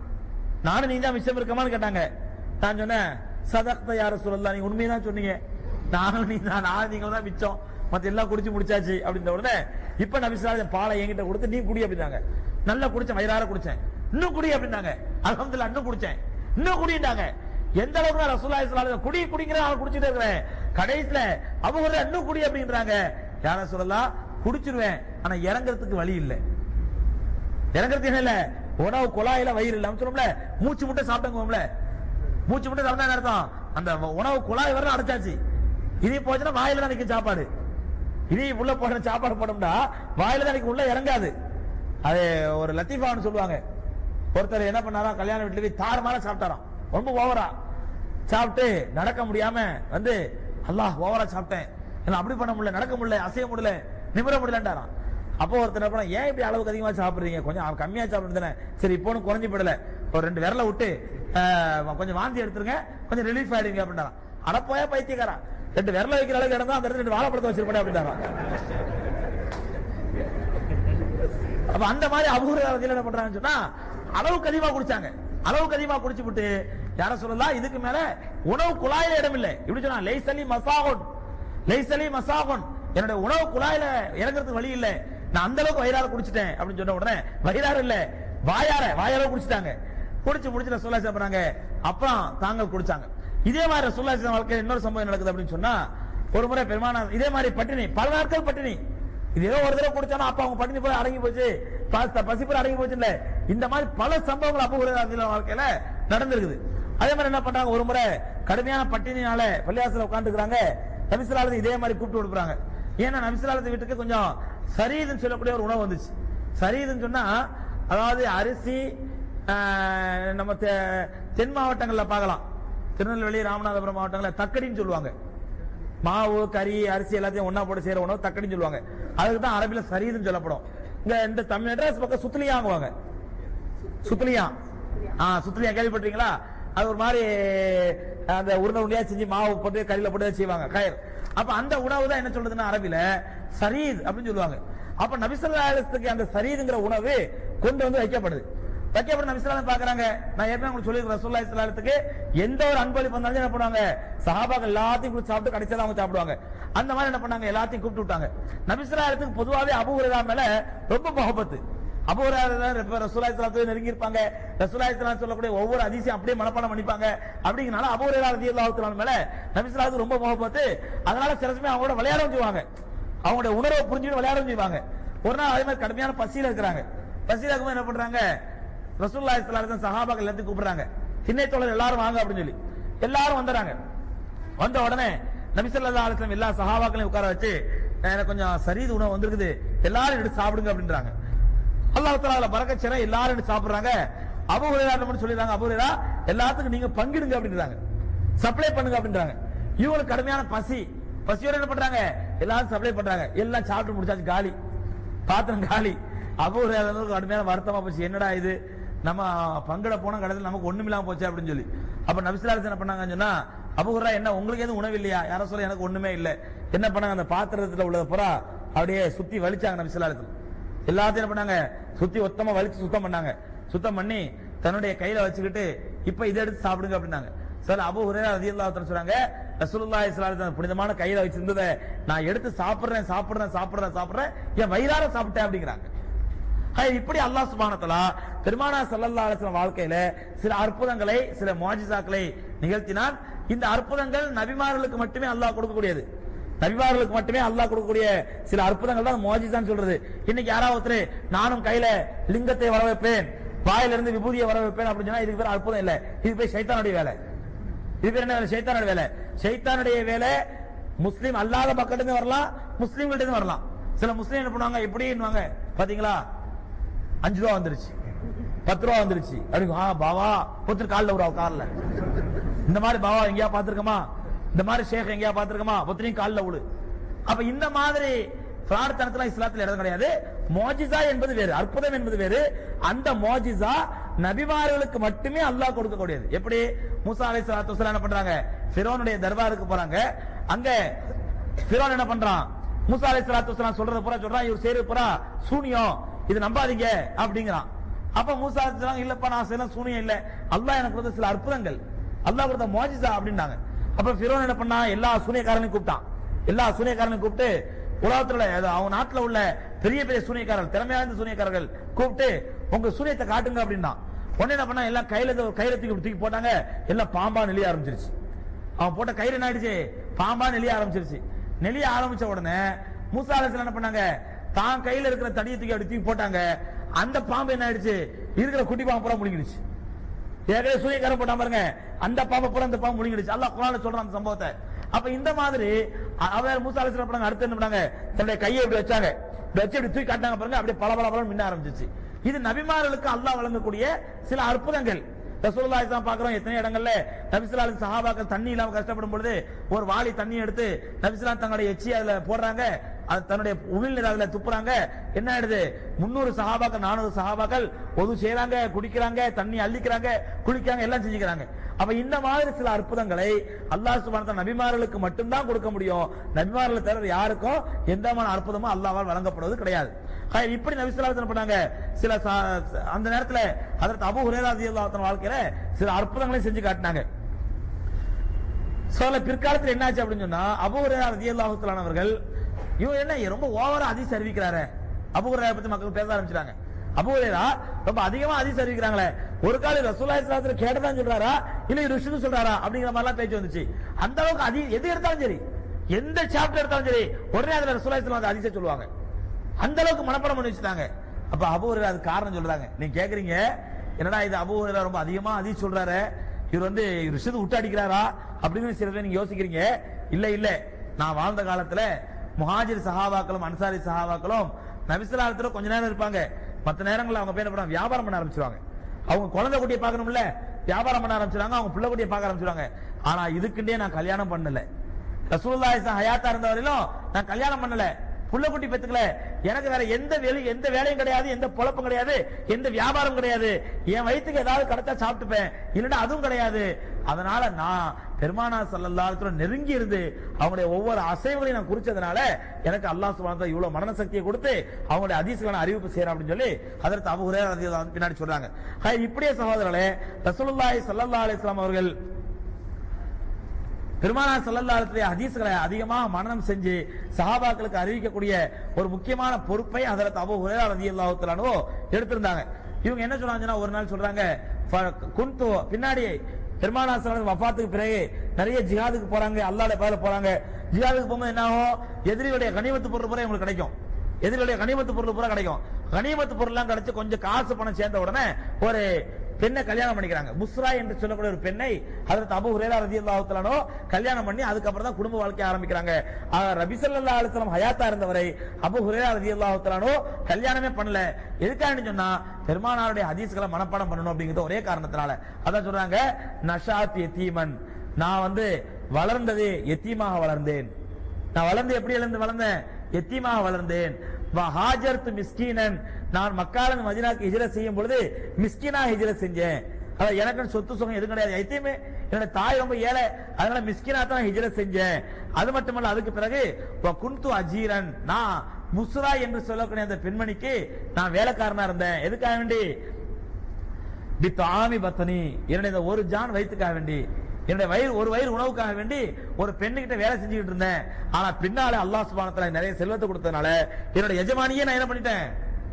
நானும் நீ தான் மிச்சம் இருக்கமான்னு கேட்டாங்க நான் சொன்னேன் சதக்த யார சொல்லலாம் நீங்க உண்மையதான் சொன்னீங்க நானும் நீ தான் நான் நீங்க தான் மிச்சம் மத்த எல்லாம் குடிச்சு முடிச்சாச்சு அப்படின்ற உடனே இப்ப நபிசுல்லா பாலை என்கிட்ட கொடுத்து நீ குடி அப்படின்னாங்க நல்லா குடிச்சேன் வயிறார குடிச்சேன் இன்னும் குடி அப்படின்னாங்க அல்ஹம்துலில்லாஹ் இன்னும் குடிச்சேன் இன்னும் குடிண்டாங்க எந்த அளவுக்கு நான் ரசூலுல்லாஹி ஸல்லல்லாஹு அலைஹி வஸல்லம் குடி குடிங்கிற ஆள் குடிச்சிட்டே இருக்கிறேன் கடைசியில அவங்க இன்னும் குடி அப்படின்றாங்க யார சொல்லலாம் குடிச்சிருவேன் ஆனா இறங்குறதுக்கு வழி இல்லை இறங்குறது என்ன இல்ல உணவு குழாயில வயிறு இல்ல சொல்லும்ல மூச்சு முட்டை சாப்பிட்டோம்ல மூச்சு முட்டை சாப்பிட்டா என்ன அர்த்தம் அந்த உணவு குழாய் வர அடைச்சாச்சு இனி போச்சுன்னா வாயில தான் நிக்கும் சாப்பாடு இனி உள்ள போடுற சாப்பாடு போட்டோம்னா வாயில தான் நிக்கும் உள்ள இறங்காது அது ஒரு லத்தீஃபான்னு சொல்லுவாங்க ஒருத்தர் என்ன பண்ணாராம் கல்யாண வீட்டுல போய் தாறுமாறா சாப்பிட்டாராம் ரொம்ப ஓவரா சாப்பிட்டு நடக்க முடியாம வந்து அல்லாஹ் ஓவரா சாப்பிட்டேன் என்ன அப்படி பண்ண முடியல நடக்க முடியல அசைய முடியல நிமிர முடியலன்றாராம் அப்போ ஒருத்தர் என்ன பண்ணா ஏன் இப்படி அளவுக்கு அதிகமா சாப்பிடுறீங்க கொஞ்சம் கம்மியா சாப்பிடுறது தானே சரி இப்போ ஒன்றும் குறைஞ்சு போடல ஒரு ரெண்டு விரல விட்டு ஆஹ், கொஞ்சம் வாந்தி எடுத்துருங்க கொஞ்சம் ரிலீஃப் ஆயிடுங்க அப்படின்றாராம் அட போயா பைத்தியக்காரன் ரெண்டு விரல வைக்கிற அளவுக்கு இடந்தா அந்த இடத்துல ரெண்டு வாழைப்பழத்தை வச்சிருப்பேன் அப்படின்றாராம் அப்ப அந்த மாதிரி அபூர்வத்தில் என்ன பண்றாங்கன்னு சொன்னா அளவுக்கு அதிகமா குடிச்சாங்க அளவுக்கு அதிகமா குடிச்சு விட்டு யார சொல்லலாம் இதுக்கு மேல உணவு குழாயில இடம் இல்லை இப்படி சொன்னா லைசலி மசாகோன் லைசலி மசாகோன் என்னுடைய உணவு குழாயில இறங்குறதுக்கு வழி இல்ல நான் அந்த அளவுக்கு வயிறார குடிச்சிட்டேன் அப்படின்னு சொன்ன உடனே வயிறார இல்ல வாயார வாயார குடிச்சிட்டாங்க குடிச்சு முடிச்சு ரசூல்லா சாப்பிடுறாங்க அப்புறம் தாங்கள் குடிச்சாங்க இதே மாதிரி ரசூல்லா வாழ்க்கையில் இன்னொரு சம்பவம் நடக்குது அப்படின்னு சொன்னா ஒரு முறை பெருமான இதே மாதிரி பட்டினி பல நாட்கள் பட்டினி இது ஏதோ ஒரு தடவை குடிச்சானா அப்ப அவங்க பட்டினி போய் அடங்கி போச்சு பசி- பசிப்புற அடங்கி போச்சு இல்ல இந்த மாதிரி பல சம்பவங்கள் அப்போ வாழ்க்கையில நடந்திருக்குது அதே மாதிரி என்ன பண்றாங்க ஒரு முறை கடுமையான பட்டினினால பள்ளியாசல உட்காந்துக்கிறாங்க நபிசுலாலத்தை இதே மாதிரி கூப்பிட்டு கொடுக்குறாங்க ஏன்னா நபிசுலாலத்தை வீட்டுக்கு கொஞ்சம் சரீதுன்னு சொல்லக்கூடிய ஒரு உணவு வந்துச்சு சரீதுன்னு சொன்னா அதாவது அரிசி ஆஹ், நம்ம தெ- தென் மாவட்டங்கள்ல பார்க்கலாம் திருநெல்வேலி ராமநாதபுரம் மாவட்டங்கள்ல தக்கடின்னு சொல்லுவாங்க மாவு கறி அரிசி எல்லாத்தையும் ஒண்ணா போட்டு செய்யற உணவு தக்கடின்னு சொல்லுவாங்க அதுக்கு தான் அரபில சரீதுன்னு சொல்லப்படும் இங்க இந்த தமிழ் மெட்ராஸ் பக்கம் சுத்துலியாங்குவாங்க சுத்துலியா ஆ சுத்துலியா கேள்விப்பட்டீங்களா அது ஒரு மாதிரி அந்த உருண்டை உருண்டையா செஞ்சு மாவு போட்டு கறியில போட்டு செய்வாங்க கயிறு அப்ப அந்த உணவு தான் என்ன சொல்றதுன்னா அரபில சரீத் அப்படின்னு சொல்லுவாங்க அப்ப நபிசல்லாத்துக்கு அந்த சரீதுங்கிற உணவு கொண்டு வந்து வைக்கப்படுது வைக்கப்படும் நபிசல்லா பாக்குறாங்க நான் ஏற்கனவே உங்களுக்கு சொல்லியிருக்கேன் ரசூல்லா இஸ்லாத்துக்கு எந்த ஒரு அன்பளிப்பு வந்தாலும் என்ன பண்ணுவாங்க சஹாபாக்கள் எல்லாத்தையும் கூப்பிட்டு சாப்பிட்டு கடைசியா அவங்க சாப்பிடுவாங்க அந்த மாதிரி என்ன பண்ணாங்க எல்லாத்தையும் கூப்பிட்டு விட்டாங்க நபிசல்லாத்துக்கு பொதுவாவே அபூரதா மேல ரொம்ப முகப்பத்து அபூராதான் ரசூலா இஸ்லாத்துல நெருங்கி இருப்பாங்க ரசூலா இஸ்லாம் சொல்லக்கூடிய ஒவ்வொரு அதிசயம் அப்படியே மனப்பாடம் பண்ணிப்பாங்க அப்படிங்கனால அபூரா ரதி அல்லாஹ் மேல நபிசுலாத்துக்கு ரொம்ப முகப்பத்து அதனால சில சமயம் அவங்களோட விளையாடவும் செய்வாங்க அவங்களுடைய உணர்வை புரிஞ்சுட்டு விளையாடவும் செய்வாங்க ஒரு நாள் அதே மாதிரி கடுமையான பசியில இருக்கிறாங்க பசியில இருக்கும்போது என்ன பண்றாங்க ரசூலுல்லாஹி ஸல்லல்லாஹு அலைஹி வஸல்லம் சஹாபாக்கள் எல்லாத்தையும் கூப்பிடுறாங்க திண்ணை தோழர் எல்லாரும் வாங்க அப்படின்னு சொல்லி எல்லாரும் வந்துறாங்க வந்த உடனே நபி ஸல்லல்லாஹு அலைஹி வஸல்லம் எல்லா சஹாபாக்களையும் உட்கார வச்சு எனக்கு கொஞ்சம் சரீது உணவு வந்திருக்குது எல்லாரும் எடுத்து சாப்பிடுங்க அப்படின்றாங்க அல்லாஹ் தஆலா அதுல பரக்கத் செய்றா எல்லாரும் எடுத்து சாப்பிடுறாங்க அபூ ஹுரைரா என்ன பண்ணி சொல்லிடுறாங்க அபூ ஹுரைரா எல்லாத்துக்கும் நீங்க பங்கிடுங்க அப்படின்றாங்க சப்ளை பண்ணுங்க அப்படின்றாங்க இவங்களுக்கு கடுமையான பசி பசியோட என்ன பண்றாங்க எல்லாரும் சப்ளை பண்றாங்க எல்லாம் சாப்பிட்டு முடிச்சாச்சு காலி பாத்திரம் காலி அபூ ஹுரைரா கடுமையான வருத்தமா போச்சு என்னடா இது நம்ம பங்கிட போன கடையில் நமக்கு ஒண்ணும் இல்லாம போச்சு அப்படின்னு சொல்லி அப்ப நபிசுல்லாஸ் என்ன பண்ணாங்கன்னு சொன்னா அபூ ஹுரைரா என்ன உங்களுக்கு எதுவும் உணவு இல்லையா யாரோ சொல்ல எனக்கு ஒண்ணுமே இல்ல என்ன பண்ணாங்க அந்த பாத்திரத்துல உள்ளத பூரா அப்படியே சுத்தி வலிச்சாங்க நபிசுல்லாஸ் எல்லாத்தையும் என்ன பண்ணாங்க சுத்தி ஒத்தமா வலிச்சு சுத்தம் பண்ணாங்க சுத்தம் பண்ணி தன்னுடைய கையில வச்சுக்கிட்டு இப்ப இதை எடுத்து சாப்பிடுங்க அப்படின்னாங்க சார் அபு ஹுரேரா ரலியல்லாஹு தஆலா சொல்றாங்க ரசூலுல்லாஹி ஸல்லல்லாஹு அலைஹி வஸல்லம் புனிதமான கையில வச்சிருந்ததை நான் எடுத்து சாப்பிடுறேன் சாப்பிடுறேன் சாப்பிடுறேன் சாப்பிடுறேன் என் வயிறார சாப்பிட்டேன் அப்படிங்கிறாங்க ஹை, இப்படி அல்லாஹ் சுப்ஹானஹு வ தஆலா பெருமானா ஸல்லல்லாஹு அலைஹி வஸல்லம் வாழ்க்கையில சில அற்புதங்களை சில முஆஜிசாக்களை நிகழ்த்தினான் இந்த அற்புதங்கள் நபிமார்களுக்கு மட்டுமே அல்லாஹ் கொடுக்கக்கூடியது நபிமார்களுக்கு மட்டுமே அல்லாஹ் கொடுக்கக்கூடிய சில அற்புதங்கள் தான் முஆஜிசான்னு சொல்றது இன்னைக்கு யாராவது ஒருத்தர் நானும் கையில லிங்கத்தை வர வைப்பேன் வாயிலிருந்து விபூதியை வர வைப்பேன் அப்படின்னு சொன்னா இதுக்கு பேர் அற்புதம் இல்ல இது பேர் சைத்தானுடைய வேலை இது பேர் என்ன வேலை சைத்தானுடைய வேலை சைத்தானுடைய வேலை முஸ்லீம் அல்லாத மக்கள்கிட்ட வரலாம் முஸ்லீம்கிட்ட இருந்து வரலாம் சில முஸ்லீம் என்ன பண்ணுவாங்க எப்படின்னுவாங்க பாத்தீங்களா அஞ்சு ரூபா வந்துருச்சு பத்து ரூபா வந்துருச்சு அப்படி ஆ பாவா ஒருத்தர் காலில் விடுவா கார்ல இந்த மாதிரி பாவா எங்கேயா பாத்துருக்கமா இந்த மாதிரி ஷேக் எங்கேயா பாத்துருக்கமா ஒருத்தரையும் காலில் விடு அப்ப இந்த மாதிரி பிரார்த்தனத்துல இஸ்லாத்துல இடம் கிடையாது மோஜிசா என்பது வேறு அற்புதம் என்பது வேறு அந்த மோஜிசா நபிமார்களுக்கு மட்டுமே அல்லாஹ் கொடுக்கக்கூடியது எப்படி மூசா அலை சலாத்து என்ன பண்றாங்க ஃபிரோனுடைய தர்பாருக்கு போறாங்க அங்க ஃபிரோன் என்ன பண்றான் மூசா அலை சலாத்து சொல்றது பூரா சொல்றான் இவர் செய்யறது பூரா சூனியம் இது நம்பாதீங்க அப்படிங்கிறான் அப்ப மூசா சொல்றாங்க இல்லப்பா நான் செய்யலாம் சூனியம் இல்ல அல்லாஹ் எனக்கு கொடுத்த சில அற்புதங்கள் அல்லாஹ் கொடுத்த மோஜிசா அப்படின்னாங்க அப்ப ஃபிரோன் என்ன பண்ணா எல்லா சூனியக்காரனையும் கூப்பிட்டான் எல்லா சூனியக்காரனையும் கூப்பிட்டு உலகத்துல அது அவங்க நாட்டுல உள்ள பெரிய பெரிய சூனியக்காரர்கள் திறமையான இருந்த சூனியக்காரர்கள் கூப்பிட்டு உங்க சூனியத்தை காட்டுங்க அப்படின்னா உடனே என்ன பண்ணா எல்லாம் கையில இருந்து ஒரு கயிறை தூக்கி தூக்கி போட்டாங்க எல்லாம் பாம்பா நெளிய ஆரம்பிச்சிருச்சு அவன் போட்ட கயிறு என்ன ஆயிடுச்சு பாம்பா நெளிய ஆரம்பிச்சிருச்சு நெளிய ஆரம்பிச்ச உடனே மூசா அலைஹிஸ்ஸலாம் என்ன பண்ணாங்க தான் கையில இருக்கிற தடியை தூக்கி அப்படி தூக்கி போட்டாங்க அந்த பாம்பு என்ன ஆயிடுச்சு இருக்கிற குட்டி பாம்பு பூரா முழுங்கிடுச்சு ஏற்கனவே சூரியக்காரன் போட்டா பாருங்க அந்த பாம்பை பூரா அந்த பாம்பு முழுங்கிடுச்சு அல்லாஹ் குரான்ல சொல்றான் அந்த சம்பவத்தை அப்ப இந்த மாதிரி அ- அவர் மூசா அலைஹிஸ்ஸலாம் பண்ணாங்க அடுத்து என்ன பண்ணாங்க தன்னுடைய கையை இப்படி வச்சாங்க இப்படி வச்சு இப்படி தூக்கி காட்டினாங்க பாருங்க அப்படியே பல பல பலம் மின்ன ஆரம்பிச்சிச்சு இது நபிமார்களுக்கு அல்லாஹ் வழங்கக்கூடிய சில அற்புதங்கள் ரசூலுல்லாஹி ஸல்லல்லாஹு பாக்குறோம் எத்தனை இடங்கள்ல நபிசுல்லாஹி சஹாபாக்கள் தண்ணி இல்லாம கஷ்டப்படும் பொழுது ஒரு வாளி தண்ணி எடுத்து நபிசுல்லாஹ் தங்களுடைய எச்சி அதுல போடுறாங்க அது தன்னுடைய உமிழ்நீர் அதுல துப்புறாங்க என்ன ஆயிடுது முன்னூறு சஹாபாக்கள் நானூறு சஹாபாக்கள் ஒது செய்றாங்க குடிக்கிறாங்க தண்ணி அள்ளிக்கிறாங்க குளிக்கிறாங்க எல்லாம் செஞ்சுக்கிறாங்க அப்ப இந்த மாதிரி சில அற்புதங்களை அல்லாஹ் சுப்ஹானஹு வ தஆலா நபிமார்களுக்கு மட்டும்தான் கொடுக்க முடியும் நபிமார்களை தவிர யாருக்கும் எந்த விதமான அற்புதமும் அல்லாஹ்வால் வழங்கப்படுவது கிடையாது ஹை, இப்படி நபி ஸல்லல்லாஹு அலைஹி வஸல்லம் பண்ணாங்க சில ச- அந்த நேரத்துல ஹஜரத் அபூ ஹுரைரா ரலியல்லாஹு அன்ஹு வாழ்க்கையில சில அற்புதங்களையும் செஞ்சு காட்டினாங்க சொல்ல பிற்காலத்துல என்னாச்சு அப்படின்னு சொன்னா அபூ ஹுரைரா ரலியல்லாஹு தஆலா அவர்கள் இவன் என்ன ரொம்ப ஓவரா அதிச அறிவிக்கிறாரு அபூ ஹுரைரா பத்தி மக்கள் பேச ஆரம்பிச்சாங்க அபூ ஹுரைரா ரொம்ப அதிகமா அதிச அறிவிக்கிறாங்களே ஒரு கால ரசூலுல்லாஹி ஸல்லல்லாஹு அலைஹி வஸல்லம் கேட்டதான் சொல்றாரா இல்ல ருஷ்து சொல்றாரா அப்படிங்கிற மாதிரி எல்லாம் பேச்சு வந்துச்சு அந்த அளவுக்கு அதி எது எடுத்தாலும் சரி எந்த சாப்டர் எடுத்தாலும் சரி உடனே அதுல ரசூலுல்லாஹி ஸல்லல்லாஹு அலைஹி வஸல்லம் அதிச சொல்லுவாங்க அந்த அளவுக்கு மனப்பாடம் பண்ணி வச்சுட்டாங்க அப்ப அபூ ஹுரைரா அது காரணம் சொல்றாங்க நீங்க கேக்குறீங்க என்னடா இது அபூ ஹுரைரா ரொம்ப அதிகமா அதிக சொல்றாரு இவர் வந்து ரிஷது விட்டு அடிக்கிறாரா அப்படின்னு சில பேர் நீங்க யோசிக்கிறீங்க இல்ல இல்ல நான் வாழ்ந்த காலத்துல முஹாஜிர் சஹாபாக்களும் அன்சாரி சஹாபாக்களும் நபிசலாத்துல கொஞ்ச நேரம் இருப்பாங்க மத்த நேரங்கள்ல அவங்க பேர் பண்ணுவாங்க வியாபாரம் பண்ண ஆரம்பிச்சிருவாங்க அவங்க குழந்தை குட்டியை பார்க்கணும்ல வியாபாரம் பண்ண ஆரம்பிச்சிருவாங்க அவங்க பிள்ளை குட்டியை பார்க்க ஆரம்பிச்சிருவாங்க ஆனா இதுக்குண்டே நான் கல்யாணம் பண்ணல ரசூலுல்லாஹி ஸல்லல்லாஹு ஹயாத்தா இருந்த வரையிலும் நான் கல்யாணம் பண்ணல புள்ள குட்டி பெத்துக்கல எனக்கு வேற எந்த வேலை எந்த வேலையும் கிடையாது எந்த பொழப்பும் கிடையாது எந்த வியாபாரம் கிடையாது என் வயித்துக்கு ஏதாவது கிடைச்சா சாப்பிட்டுப்பேன் இல்லைன்னா அதுவும் கிடையாது அதனால நான் பெருமானா சல்லல்லாஹு நெருங்கி இருந்து அவங்களுடைய ஒவ்வொரு அசைவுகளையும் நான் குறிச்சதுனால எனக்கு அல்லாஹ் சுப்ஹானஹு வ தஆலா இவ்வளவு மரண சக்தியை கொடுத்து அவங்களுடைய அதிசயமான அறிவிப்பு செய்யறேன் அப்படின்னு சொல்லி அதற்கு அபு ஹுரைரா ரலியல்லாஹு அன்ஹு பின்னாடி சொல்றாங்க ஹை, இப்படியே சகோதரர்களே ரசூலுல்லாஹி ஸல்லல்லாஹு அலைஹி வஸல்லம் அவர்கள் பெருமானா சல்லல்லாஹு ஹதீஸ்களை அதிகமாக மனனம் செஞ்சு சஹாபாக்களுக்கு அறிவிக்கக்கூடிய ஒரு முக்கியமான பொறுப்பை ஹதரத் அபூ ஹுரைரா ரலியல்லாஹு தஆலா அன்ஹு எடுத்திருந்தாங்க இவங்க என்ன சொல்றாங்கன்னா ஒரு நாள் சொல்றாங்க "ஃப- குன்து பின்னாடி பெருமானா சல்லல்லாஹு வஃபாத்துக்கு பிறகு நிறைய ஜிஹாதுக்கு போறாங்க அல்லாஹ்வுடைய பாதையில போறாங்க ஜிஹாதுக்கு போகும்போது என்ன ஆகும் எதிரியுடைய கனிமத்து பொருள் பூரா இவங்களுக்கு கிடைக்கும் எதிரிகளுடைய கனிமத்து பொருள் பூரா கிடைக்கும் கனிமத்து பொருள்லாம் கிடைச்சு கொஞ்சம் காசு பணம் சேர்ந்த உடனே ஒரு பெண்ணை கல்யாணம் பண்ணிக்கிறாங்க புஸ்ரா என்று சொல்லக்கூடிய ஒரு பெண்ணை அதற்கு அபு ஹுரேரா ரதியல்லாஹு தஆலானோ கல்யாணம் பண்ணி அதுக்கப்புறம் தான் குடும்ப வாழ்க்கை ஆரம்பிக்கிறாங்க ஆக ரபி ஸல்லல்லாஹு அலைஹி வஸல்லம் ஹயாத்தா இருந்தவரை அபு ஹுரேரா ரதியல்லாஹு தஆலானோ கல்யாணமே பண்ணல எதுக்காக சொன்னா பெருமானாருடைய ஹதீஸ்களை மனப்பாடம் பண்ணணும் அப்படிங்கிறது ஒரே காரணத்தினால அதான் சொல்றாங்க நஷாத் யதீமன் நான் வந்து வளர்ந்தது எத்தீமாக வளர்ந்தேன் நான் வளர்ந்து எப்படி எழுந்து வளர்ந்தேன் எத்தீமாக வளர்ந்தேன் ஹாஜர்த்து மிஸ்கீனன் நான் மக்கால மதினாக்கு ஹிஜ்ரத் செய்யும் பொழுது மிஸ்கீனா ஹிஜ்ரத் செஞ்சேன் அதான் எனக்கு சொத்து சுகம் எதுவும் கிடையாது எத்தையுமே என்னோட தாய் ரொம்ப ஏழை அதனால மிஸ்கினா தான் ஹிஜ்ரத் செஞ்சேன் அது மட்டுமல்ல அதுக்கு பிறகு வ குன்து அஜீரன் நான் முஸ்ரா என்று சொல்லக்கூடிய அந்த பெண்மணிக்கு நான் வேலைக்காரனா இருந்தேன் எதுக்காக வேண்டி பித்தாமி பத்தனி என்னுடைய இந்த ஒரு ஜான் வயிற்றுக்காக வேண்டி என்னுடைய வயிறு ஒரு வயிறு உணவுக்காக வேண்டி ஒரு பெண்ணுகிட்ட வேலை செஞ்சுக்கிட்டு இருந்தேன் ஆனா பின்னாலே அல்லாஹ் சுபானத்துல நிறைய செல்வத்தை கொடுத்ததுனால என்னோட எஜமானியே நான் என்ன பண்ணிட்டேன்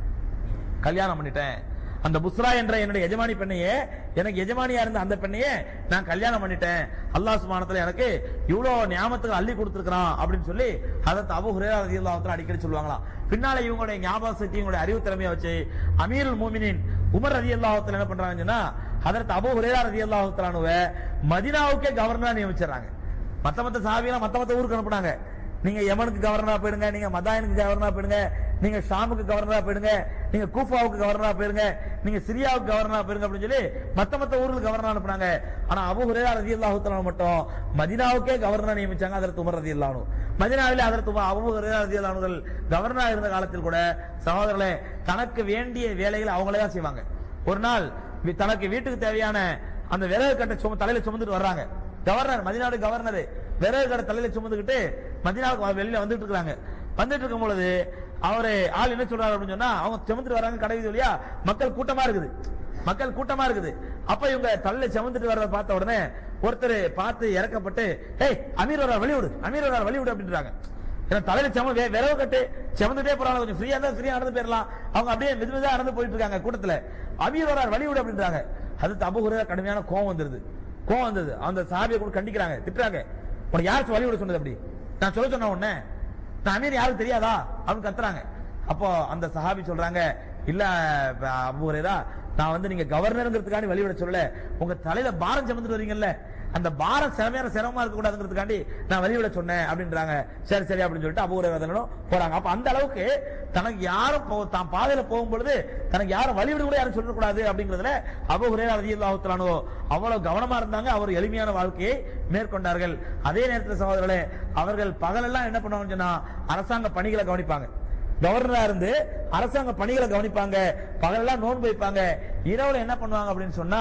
கல்யாணம் பண்ணிட்டேன் அந்த புஸ்ரா என்ற என்னுடைய எஜமானி பெண்ணையே எனக்கு எஜமானியா இருந்த அந்த பெண்ணையே நான் கல்யாணம் பண்ணிட்டேன் அல்லாஹ் சுப்ஹானஹு எனக்கு இவ்வளவு ஞாபகத்துக்கு அள்ளி கொடுத்திருக்கிறான் அப்படின்னு சொல்லி ஹதரத் அபூ ஹுரைரா ரலியல்லாஹு தஆலா அடிக்கடி சொல்லுவாங்களாம் பின்னால இவங்களுடைய ஞாபக சக்தி இவங்களுடைய அறிவு திறமையை வச்சு அமீருல் மூமினின் உமர் ரலியல்லாஹு தஆலா என்ன பண்றாங்கன்னு சொன்னா ஹதரத் அபூ ஹுரைரா ரலியல்லாஹு தஆலாவை மதீனாவுக்கே கவர்னரா நியமிச்சறாங்க மத்த மத்த சாபியெல்லாம் மத்த மத்த ஊருக்கு அனுப்புனாங்க நீங்க யமனுக்கு கவர்னரா போயிடுங்க நீங்க மதாயனுக்கு கவர்னரா போயிடுங்க நீங்க ஷாமுக்கு கவர்னரா போயிடுங்க நீங்க கூஃபாவுக்கு கவர்னரா போயிருங்க நீங்க சிரியாவுக்கு கவர்னரா போயிருங்க அப்படின்னு சொல்லி மத்த மத்த ஊருக்கு கவர்னர் அனுப்புனாங்க ஆனா அபு ஹுரேரா ரலியல்லாஹு தஆலா மட்டும் மதீனாவுக்கே கவர்னரா நியமிச்சாங்க அதற்கு உமர் ரலியல்லாஹு மதீனாவிலே அதற்கு அபு ஹுரேரா ரலியல்லாஹு அவர்கள் கவர்னரா இருந்த காலத்தில் கூட சகோதரர்களே தனக்கு வேண்டிய வேலைகளை அவங்களே தான் செய்வாங்க ஒரு நாள் வி- தனக்கு வீட்டுக்கு தேவையான அந்த விறகு கட்டை சும தலையில சுமந்துட்டு வர்றாங்க கவர்னர் மதினாடு கவர்னர் விறகு கடை தலையில சுமந்துக்கிட்டு மதினாவுக்கு வெளியில வந்துட்டு இருக்காங்க வந்துட்டு இருக்கும் பொழுது அவரு ஆள் என்ன சொல்றாரு அப்படின்னு சொன்னா அவங்க சுமந்துட்டு வராங்க கடை வீதி வழியா மக்கள் கூட்டமா இருக்குது மக்கள் கூட்டமா இருக்குது அப்ப இவங்க தலையில சுமந்துட்டு வர்றத பார்த்த உடனே ஒருத்தர் பார்த்து இறக்கப்பட்டு ஏய் அமீர் வரார் வழி விடு அமீர் வரார் வழி விடு அப்படின்றாங்க ஏன்னா தலையில செம வே- விரவு கட்டு செமந்துட்டே போறாங்க கொஞ்சம் ஃப்ரீயா இருந்தா ஃப்ரீயா நடந்து போயிடலாம் அவங்க அப்படியே மெது மெதுவா நடந்து போயிட்டு இருக்காங்க கூட்டத்துல அமீர் வரார் வழி விடு அப்படின்றாங்க அது தபு கடுமையான கோவம் வந்துருது கோவம் வந்தது அந்த சாபியை கூட கண்டிக்கிறாங்க திட்டுறாங்க உனக்கு யாருக்கு வழி விட சொன்னது அப்படி நான் சொல்ல சொன்ன உடனே நான் அமீர் யாருக்கு தெரியாதா அப்படின்னு கத்துறாங்க அப்போ அந்த சஹாபி சொல்றாங்க இல்ல அபு ஹுரைரா நான் வந்து நீங்க கவர்னருங்கிறதுக்காண்டி வழிவிட சொல்லல உங்க தலையில பாரம் சுமந்துட்டு வரீங்கல்ல அந்த பாரம் சிரமையான சிரமமா இருக்க கூடாதுங்கிறதுக்காண்டி நான் வழிவிட சொன்னேன் அப்படின்றாங்க சரி சரி அப்படின்னு சொல்லிட்டு அபு ஹுரைரா போறாங்க அப்ப அந்த அளவுக்கு தனக்கு யாரும் போ- தான் பாதையில போகும் பொழுது தனக்கு யாரும் வழிவிட கூட யாரும் சொல்லக்கூடாது அப்படிங்கிறதுல அபு ஹுரைரா ரலியல்லாஹு தஆலானோ அவ்வளவு கவனமா இருந்தாங்க அவர் எளிமையான வாழ்க்கையை மேற்கொண்டார்கள் அதே நேரத்தில் சகோதரர்களே அவர்கள் பகலெல்லாம் என்ன பண்ணுவாங்கன்னு சொன்னா அரசாங்க பணிகளை கவனிப்பாங்க கவர்னரா இருந்து அரசாங்க பணிகளை கவனிப்பாங்க பகலெல்லாம் நோன்பு வைப்பாங்க இரவுல என்ன பண்ணுவாங்க அப்படின்னு சொன்னா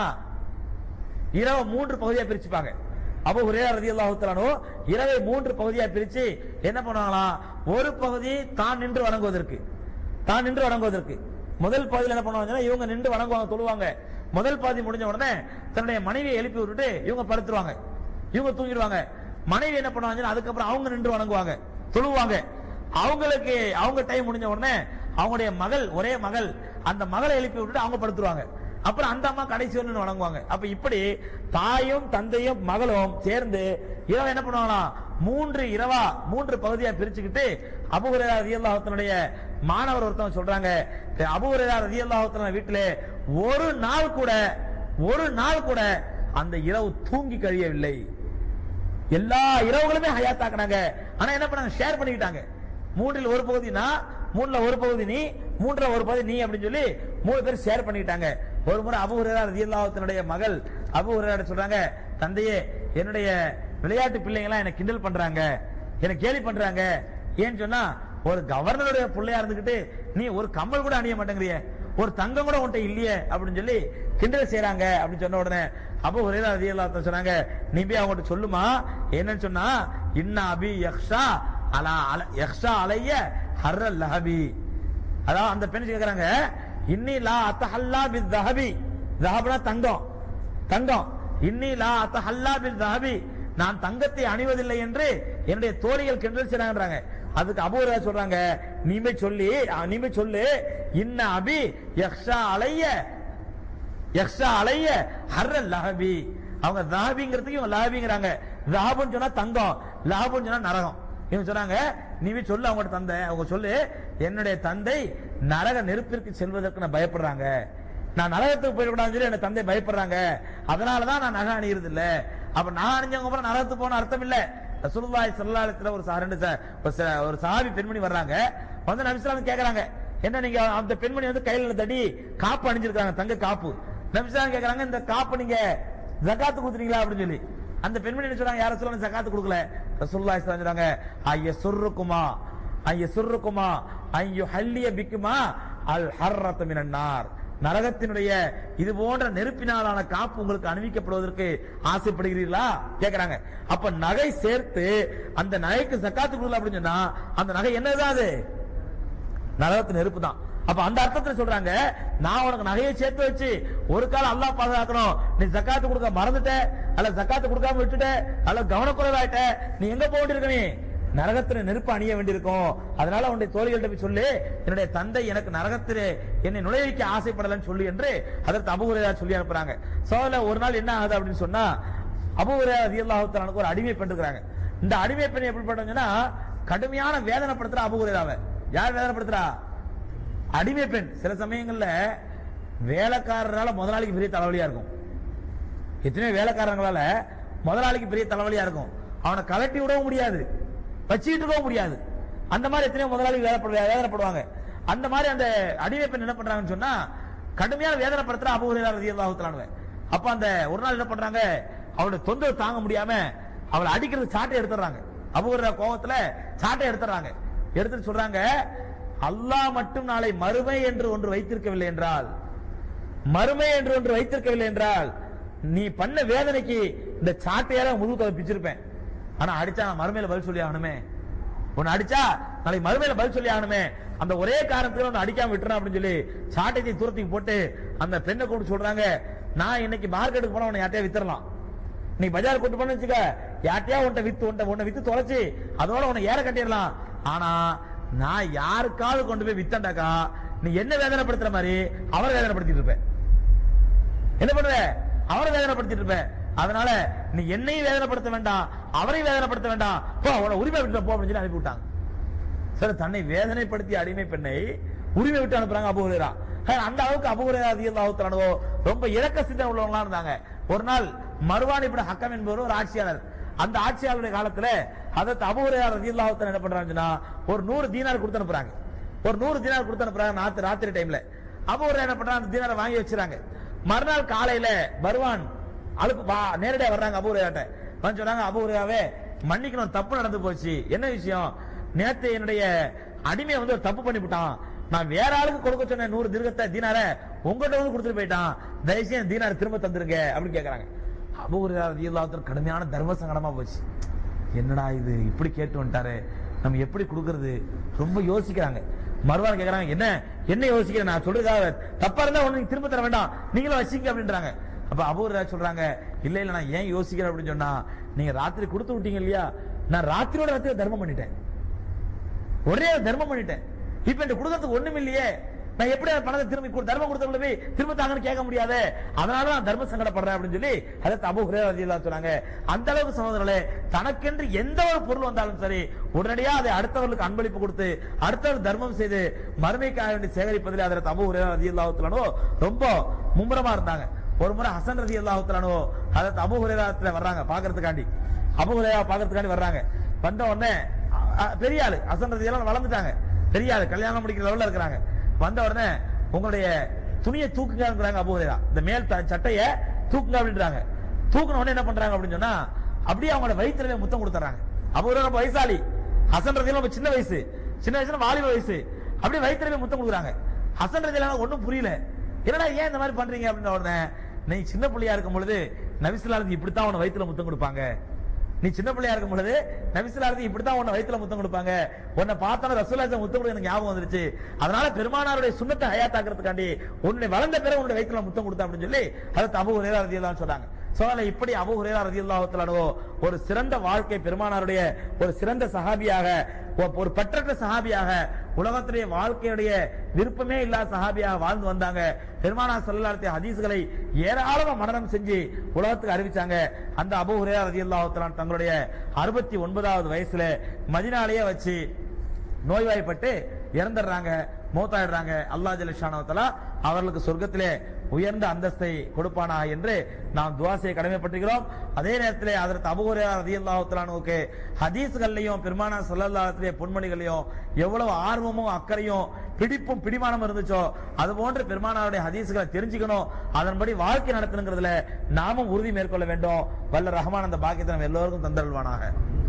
இரவு மூன்று பகுதியா பிரிச்சுப்பாங்க அபு ஹுரேரா ரலியல்லாஹு தஆலானோ இரவை மூன்று பகுதியா பிரிச்சு என்ன பண்ணுவாங்களாம் ஒரு பகுதி தான் நின்று வணங்குவதற்கு தான் நின்று வணங்குவதற்கு முதல் பகுதியில் என்ன பண்ணுவாங்கன்னா இவங்க நின்று வணங்குவாங்க தொழுவாங்க முதல் பகுதி முடிஞ்ச உடனே தன்னுடைய மனைவியை எழுப்பி விட்டுட்டு இவங்க படுத்துருவாங்க இவங்க தூங்கிடுவாங்க மனைவி என்ன பண்ணுவாங்கன்னா அதுக்கப்புறம் அவங்க நின்று வணங்குவாங்க தொழுவாங்க அவங்களுக்கு அவங்க டைம் முடிஞ்ச உடனே அவங்களுடைய மகள் ஒரே மகள் அந்த மகளை எழுப்பி விட்டுட்டு அவங்க படுத்துருவாங்க அப்புறம் அந்த அம்மா கடைசி ஒன்று வணங்குவாங்க அப்ப இப்படி தாயும் தந்தையும் மகளும் சேர்ந்து இரவு என்ன பண்ணுவாங்களாம் மூன்று இரவா மூன்று பகுதியா பிரிச்சுக்கிட்டு அபுஹுரேரா ரதியல்லாஹுத்தனுடைய மாணவர் ஒருத்தவங்க சொல்றாங்க அபுஹுரேரா ரதியல்லாஹுத்தன வீட்டிலே ஒரு நாள் கூட ஒரு நாள் கூட அந்த இரவு தூங்கி கழியவில்லை எல்லா இரவுகளுமே ஹயாத்தாக்குனாங்க ஆனா என்ன பண்ணாங்க ஷேர் பண்ணிக்கிட்டாங்க மூன்றில் ஒரு பகுதி நான் மூணுல ஒரு பகுதி நீ மூன்றுல ஒரு பகுதி நீ அப்படின்னு சொல்லி மூணு பேர் ஷேர் பண்ணிக்கிட்டாங்க ஒரு முறை அபு ஹுரேரா ரலியல்லாஹுவினுடைய மகள் அபு ஹுரேரா சொல்றாங்க தந்தையே என்னுடைய விளையாட்டு பிள்ளைங்க எல்லாம் என்ன கிண்டல் பண்றாங்க என்ன கேலி பண்றாங்க ஏன்னு சொன்னா ஒரு கவர்னருடைய பிள்ளையா இருந்துகிட்டு நீ ஒரு கம்மல் கூட அணிய மாட்டேங்கிறிய ஒரு தங்கம் கூட உன்கிட்ட இல்லையே அப்படின்னு சொல்லி கிண்டல் செய்றாங்க அப்படின்னு சொன்ன உடனே அப்போ ஒரே ரதியல்லாஹு சொன்னாங்க நீ போய் அவங்ககிட்ட சொல்லுமா என்னன்னு சொன்னா இன்னா அபி யக்ஷா அலா அல யக்ஷா அலைய ஹர்ர லஹபி அதான் அந்த பெண் கேக்குறாங்க இன்னி லா அத்தஹல்லா பில் தஹபி தஹப்னா தங்கம் தங்கம் இன்னி லா அத்தஹல்லா பில் தஹபி நான் தங்கத்தை அணிவதில்லை என்று என்னுடைய தோழிகள் கிண்டல் செய்றாங்கன்றாங்க அதுக்கு அபூரா சொல்றாங்க நீ போய் சொல்லி அஹ், நீ போய் சொல்லு இன்ன அபி யக்ஷா அலைய யக்ஷா அலைய ஹர்ர லஹபி அவங்க தாபிங்கிறதுக்கு இவங்க லஹபிங்கிறாங்க லஹபுன்னு சொன்னா தங்கம் லஹபுன்னு சொன்னா நரகம் இவங்க சொன்னாங்க நீ போய் சொல்லு அவங்க தந்தை அவங்க சொல்லு என்னுடைய தந்தை நரக நெருப்பிற்கு செல்வதற்கு நான் பயப்படுறாங்க நான் நரகத்துக்கு போயிடக்கூடாதுன்னு சொல்லி என் தந்தை பயப்படுறாங்க அதனாலதான் நான் நகை அணியிறது இல்ல அப்ப நான் அணிஞ்சவங்க அப்புறம் நரகத்துக்கு போன அர்த்தம் இல்ல ரசூலுல்லாஹி ஸல்லல்லாஹு அலைஹி வஸல்லம் ஒரு சா- ரெண்டு சா- ஒரு சா- ஒரு சாவி பெண்மணி வர்றாங்க வந்து நபிஸ்லாம் கேக்குறாங்க என்ன நீங்க அந்த பெண்மணி வந்து கையில தடி காப்பு அணிஞ்சிருக்காங்க தங்க காப்பு நபிஸ்லாம் கேக்குறாங்க இந்த காப்பு நீங்க ஜகாத்து கொடுத்துறீங்களா அப்படின்னு சொல்லி அந்த பெண்மணி என்ன சொல்றாங்க யார சொல்லுங்க ஜகாத்து கொடுக்கல ரசூலுல்லாஹி ஸல்லல்லாஹு அலைஹி சொல்றாங்க ஐய சுர்ருக்குமா ஐய சுர்ருக்குமா ஐயோ ஹல்லிய பிக்குமா அல் ஹர்ரத்து மினன் நார் நரகத்தினுடைய இது போன்ற நெருப்பினாலான காப்பு உங்களுக்கு அணிவிக்கப்படுவதற்கு ஆசைப்படுகிறீர்களா கேக்குறாங்க அப்ப நகை சேர்த்து அந்த நகைக்கு சக்காத்து கொடுக்கல அப்படின்னு சொன்னா அந்த நகை என்னதான் அது நரகத்து நெருப்பு தான் அப்ப அந்த அர்த்தத்துல சொல்றாங்க நான் உனக்கு நகையை சேர்த்து வச்சு ஒரு காலம் அல்லாஹ் பாதுகாக்கணும் நீ ஜக்காத்து கொடுக்க மறந்துட்ட அல்ல ஜக்காத்து கொடுக்காம விட்டுட்ட அல்ல கவனக்குறைவாயிட்ட நீ எங்க போக வேண்டியிருக்க நீ நரகத்துல நெருப்பு அணிய வேண்டியிருக்கும் அதனால உன்னுடைய தோழிகள்ட்ட போய் சொல்லு என்னுடைய தந்தை எனக்கு நரகத்திலே என்னை நுழைவிக்க ஆசைப்படலன்னு சொல்லு என்று அதற்கு அபுகுரையா சொல்லி அனுப்புறாங்க சோழ ஒரு நாள் என்ன ஆகுது அப்படின்னு சொன்னா அபுகுரையா ரதியல்லாஹு ஒரு அடிமை பெண் இருக்கிறாங்க இந்த அடிமை பெண் எப்படி பண்றாங்கன்னா கடுமையான வேதனைப்படுத்துற அபுகுரையாவை யார் வேதனைப்படுத்துறா அடிமை பெண் சில சமயங்கள்ல வேலைக்காரரால முதலாளிக்கு பெரிய தலைவலியா இருக்கும் எத்தனையோ வேலைக்காரங்களால முதலாளிக்கு பெரிய தலைவலியா இருக்கும் அவனை கலட்டி விடவும் முடியாது வச்சுக்கிட்டு இருக்கவும் முடியாது அந்த மாதிரி எத்தனையோ முதலாளி வேலைப்படு வேதனைப்படுவாங்க அந்த மாதிரி அந்த அடிமை பெண் என்ன பண்றாங்கன்னு சொன்னா கடுமையான வேதனைப்படுத்துற அபூரையா ரதியல்லாஹு அப்ப அந்த ஒரு நாள் என்ன பண்றாங்க அவளுடைய தொந்தரவு தாங்க முடியாம அவளை அடிக்கிறது சாட்டை எடுத்துறாங்க அபூரையா கோபத்துல சாட்டை எடுத்துறாங்க எடுத்துட்டு சொல்றாங்க அல்லாஹ் மட்டும் நாளை மறுமை என்று ஒன்று வைத்திருக்கவில்லை என்றால் மறுமை என்று ஒன்று வைத்திருக்கவில்லை என்றால் நீ பண்ண வேதனைக்கு இந்த சாட்டையால முதுகு பிச்சிருப்பேன் ஆனா அடிச்சா நான் மறுமையில பதில் சொல்லி ஆகணுமே உன்னை அடிச்சா நாளைக்கு மறுமையில பதில் சொல்லி ஆகணுமே அந்த ஒரே காரணத்துல உன்னை அடிக்காம விட்டுறேன் அப்படின்னு சொல்லி சாட்டையை தூரத்துக்கு போட்டு அந்த பெண்ணை கூப்பிட்டு சொல்றாங்க நான் இன்னைக்கு மார்க்கெட்டுக்கு போனா உன்னை யார்ட்டையா வித்துறலாம் நீ பஜார் கூட்டு போன வச்சுக்க யார்ட்டையா உன்னை வித்து உன்னை உன்னை வித்து தொலைச்சு அதோட உன்னை ஏற கட்டிடலாம் ஆனா நான் யாருக்காவது கொண்டு போய் வித்தண்டாக்கா நீ என்ன வேதனைப்படுத்துற மாதிரி அவரை வேதனைப்படுத்திட்டு இருப்ப என்ன பண்ணுவ அவரை வேதனைப்படுத்திட்டு இருப்ப அதனால நீ என்னையும் வேதனைப்படுத்த வேண்டாம் அவரையும் வேதனைப்படுத்த வேண்டாம் போ உன உரிமை விட்டு போ அப்படின்னு சொல்லி அனுப்பி விட்டாங்க சரி தன்னை வேதனைப்படுத்திய அடிமை பெண்ணை உரிமை விட்டு அனுப்புறாங்க அபுகுரேரா அந்த அளவுக்கு அபுகுரேரா அதிகோ ரொம்ப இறக்க சிந்தனை உள்ளவங்களா இருந்தாங்க ஒரு நாள் மறுவான் இப்படி ஹக்கம் என்பவர் ஒரு ஆட்சியாளர் அந்த ஆட்சியாளருடைய காலத்துல அதற்கு அபுகுரேரா ரதியல்லாஹுத்தன் என்ன பண்றாங்கன்னா ஒரு நூறு தீனார் கொடுத்து அனுப்புறாங்க ஒரு நூறு தீனார் கொடுத்து அனுப்புறாங்க ராத்திரி ராத்திரி டைம்ல அபுகுரேரா என்ன பண்றாங்க அந்த தீனாரை வாங்கி வச்சிருக்காங்க மறுநாள் காலையில வருவான் அழுப்பு வா நேரடியா வர்றாங்க அபூரையாட்ட வந்து சொன்னாங்க அபூரையாவே மன்னிக்கணும் தப்பு நடந்து போச்சு என்ன விஷயம் நேத்து என்னுடைய அடிமையை வந்து ஒரு தப்பு பண்ணிவிட்டான் நான் வேற ஆளுக்கு கொடுக்க சொன்ன நூறு திருகத்தை தீனார உங்ககிட்ட வந்து கொடுத்துட்டு போயிட்டான் தயவுசெய்து தீனார திரும்ப தந்துருங்க அப்படின்னு கேக்குறாங்க அபூரையாவது கடுமையான தர்ம சங்கடமா போச்சு என்னடா இது இப்படி கேட்டு வந்துட்டாரு நம்ம எப்படி கொடுக்கறது ரொம்ப யோசிக்கிறாங்க மறுவாரம் கேக்குறாங்க என்ன என்ன யோசிக்கிறேன் நான் சொல்றதாக தப்பா இருந்தா ஒண்ணு நீங்க திரும்ப தர வேண்டாம் நீங்களும் வச்சிங்க அப்படின்றாங்க அப்ப அபூர்வா சொல்றாங்க இல்ல இல்ல நான் ஏன் யோசிக்கிறேன் அப்படின்னு சொன்னா நீங்க ராத்திரி கொடுத்து விட்டீங்க இல்லையா நான் ராத்திரியோட ராத்திரி தர்மம் பண்ணிட்டேன் ஒரே தர்மம் பண்ணிட்டேன் இப்ப இந்த கொடுக்கறதுக்கு ஒண்ணும் இல்லையே நான் எப்படி அந்த பணத்தை திரும்பி கொடு- தர்மம் கொடுத்தவங்கள போய் திரும்ப தாங்கன்னு கேட்க முடியாது அதனால நான் தர்ம சங்கடப்படுறேன் அப்படின்னு சொல்லி அதற்கு அபு ஹுரேரா ரலியல்லாஹு சொன்னாங்க அந்த அளவுக்கு சகோதரர்களே தனக்கென்று எந்த ஒரு பொருள் வந்தாலும் சரி உடனடியா அதை அடுத்தவர்களுக்கு அன்பளிப்பு கொடுத்து அடுத்தவர் தர்மம் செய்து மறுமைக்காக வேண்டி சேகரிப்பதில் அதற்கு அபு ஹுரேரா ரலியல்லாஹு ரொம்ப மும்முரமா இருந்தாங்க ஒரு முறை ஹசன் ரதி அல்லாஹுத்தலானோ அதற்கு அபு ஹுரேராத்துல வர்றாங்க பாக்குறதுக்காண்டி அபு ஹுரேரா பாக்குறதுக்காண்டி வர்றாங்க வந்த உடனே அ- அ- பெரிய ஆளு ஹசன் ரதி எல்லாம் வளர்ந்துட்டாங்க பெரிய ஆளு கல்யாணம் முடிக்கிற லெவல்ல இருக்கிறாங்க வந்த உடனே உங்களுடைய துணியை தூக்குங்கிறாங்க அபு ஹுரேரா இந்த மேல் த- சட்டைய தூக்குங்க அப்படின்றாங்க தூக்குன உடனே என்ன பண்றாங்க அப்படின்னு சொன்னா அப்படியே அவங்களோட வயிற்றுல முத்தம் கொடுத்துறாங்க அபு ஹுரேரா ரொம்ப வயசாளி ஹசன் ரதி ரொம்ப சின்ன வயசு சின்ன வயசுல வாலிப வயசு அப்படியே வயிற்றுல முத்தம் கொடுக்குறாங்க ஹசன் ரதி ஒன்றும் புரியல என்னடா ஏன் இந்த மாதிரி பண்றீங்க அப்படின்ற உடனே நீ சின்ன பிள்ளையா இருக்கும் பொழுது நபிசுல்லாருக்கு இப்படித்தான் உன வயித்துல முத்தம் கொடுப்பாங்க நீ சின்ன பிள்ளையா இருக்கும் பொழுது நபிசுல்லாருக்கு இப்படித்தான் உன்னை வயித்துல முத்தம் கொடுப்பாங்க உன்னை பார்த்தா ரசூலாஜா முத்தம் கொடுக்க எனக்கு ஞாபகம் வந்துருச்சு அதனால பெருமானாருடைய சுண்ணத்தை ஹயாத்தாக்குறதுக்காண்டி உன்னை வளர்ந்த பிறகு உன்னுடைய வயித்துல முத்தம் கொடுத்தா அப்படின்னு சொல்லி அதை அபு ஹுரேரா ரதியல்லாஹு சொன்னாங்க சோழ இப்படி அபு ஹுரேரா ரதியல்லாஹு ஒரு சிறந்த வாழ்க்கை பெருமானாருடைய ஒரு சிறந்த சஹாபியாக ஒரு- ஒரு பற்றற்ற சஹாபியாக உலகத்துடைய வாழ்க்கையுடைய விருப்பமே இல்லாத சஹாபியாக வாழ்ந்து வந்தாங்க பெருமானா செல்லாத்திய ஹதீஸ்களை ஏராளமா மனனம் செஞ்சு உலகத்துக்கு அறிவிச்சாங்க அந்த அபு ஹுரேரா ரலியல்லாஹு தஆலா தங்களுடைய அறுபத்தி ஒன்பதாவது வயசுல மதினாலேயே வச்சு நோய்வாய்ப்பட்டு இறந்துடுறாங்க மௌத்தாயிடுறாங்க அல்லாஹ் ஜலிஷானவத்தலா அவர்களுக்கு சொர்க்கத்திலே உயர்ந்த அந்தஸ்தை கொடுப்பானா என்று நாம் துவா செய்ய கடமைப்பட்டிருக்கிறோம் அதே நேரத்திலே அதற்கு அபுகுரா ரதியல்லாஹுத்தலானுக்கு ஹதீஸ்கள்லையும் பெருமானா சொல்லல்லாத்திலே பொன்மொழிகளையும் எவ்வளவு ஆர்வமும் அக்கறையும் பிடிப்பும் பிடிமானம் இருந்துச்சோ அது போன்று பெருமானாருடைய ஹதீஸ்களை தெரிஞ்சுக்கணும் அதன்படி வாழ்க்கை நடத்தணுங்கிறதுல நாமும் உறுதி மேற்கொள்ள வேண்டும் வல்ல ரஹ்மான் அந்த பாக்கியத்தை நம்ம எல்லோருக்கும் தந்தருள்வானாக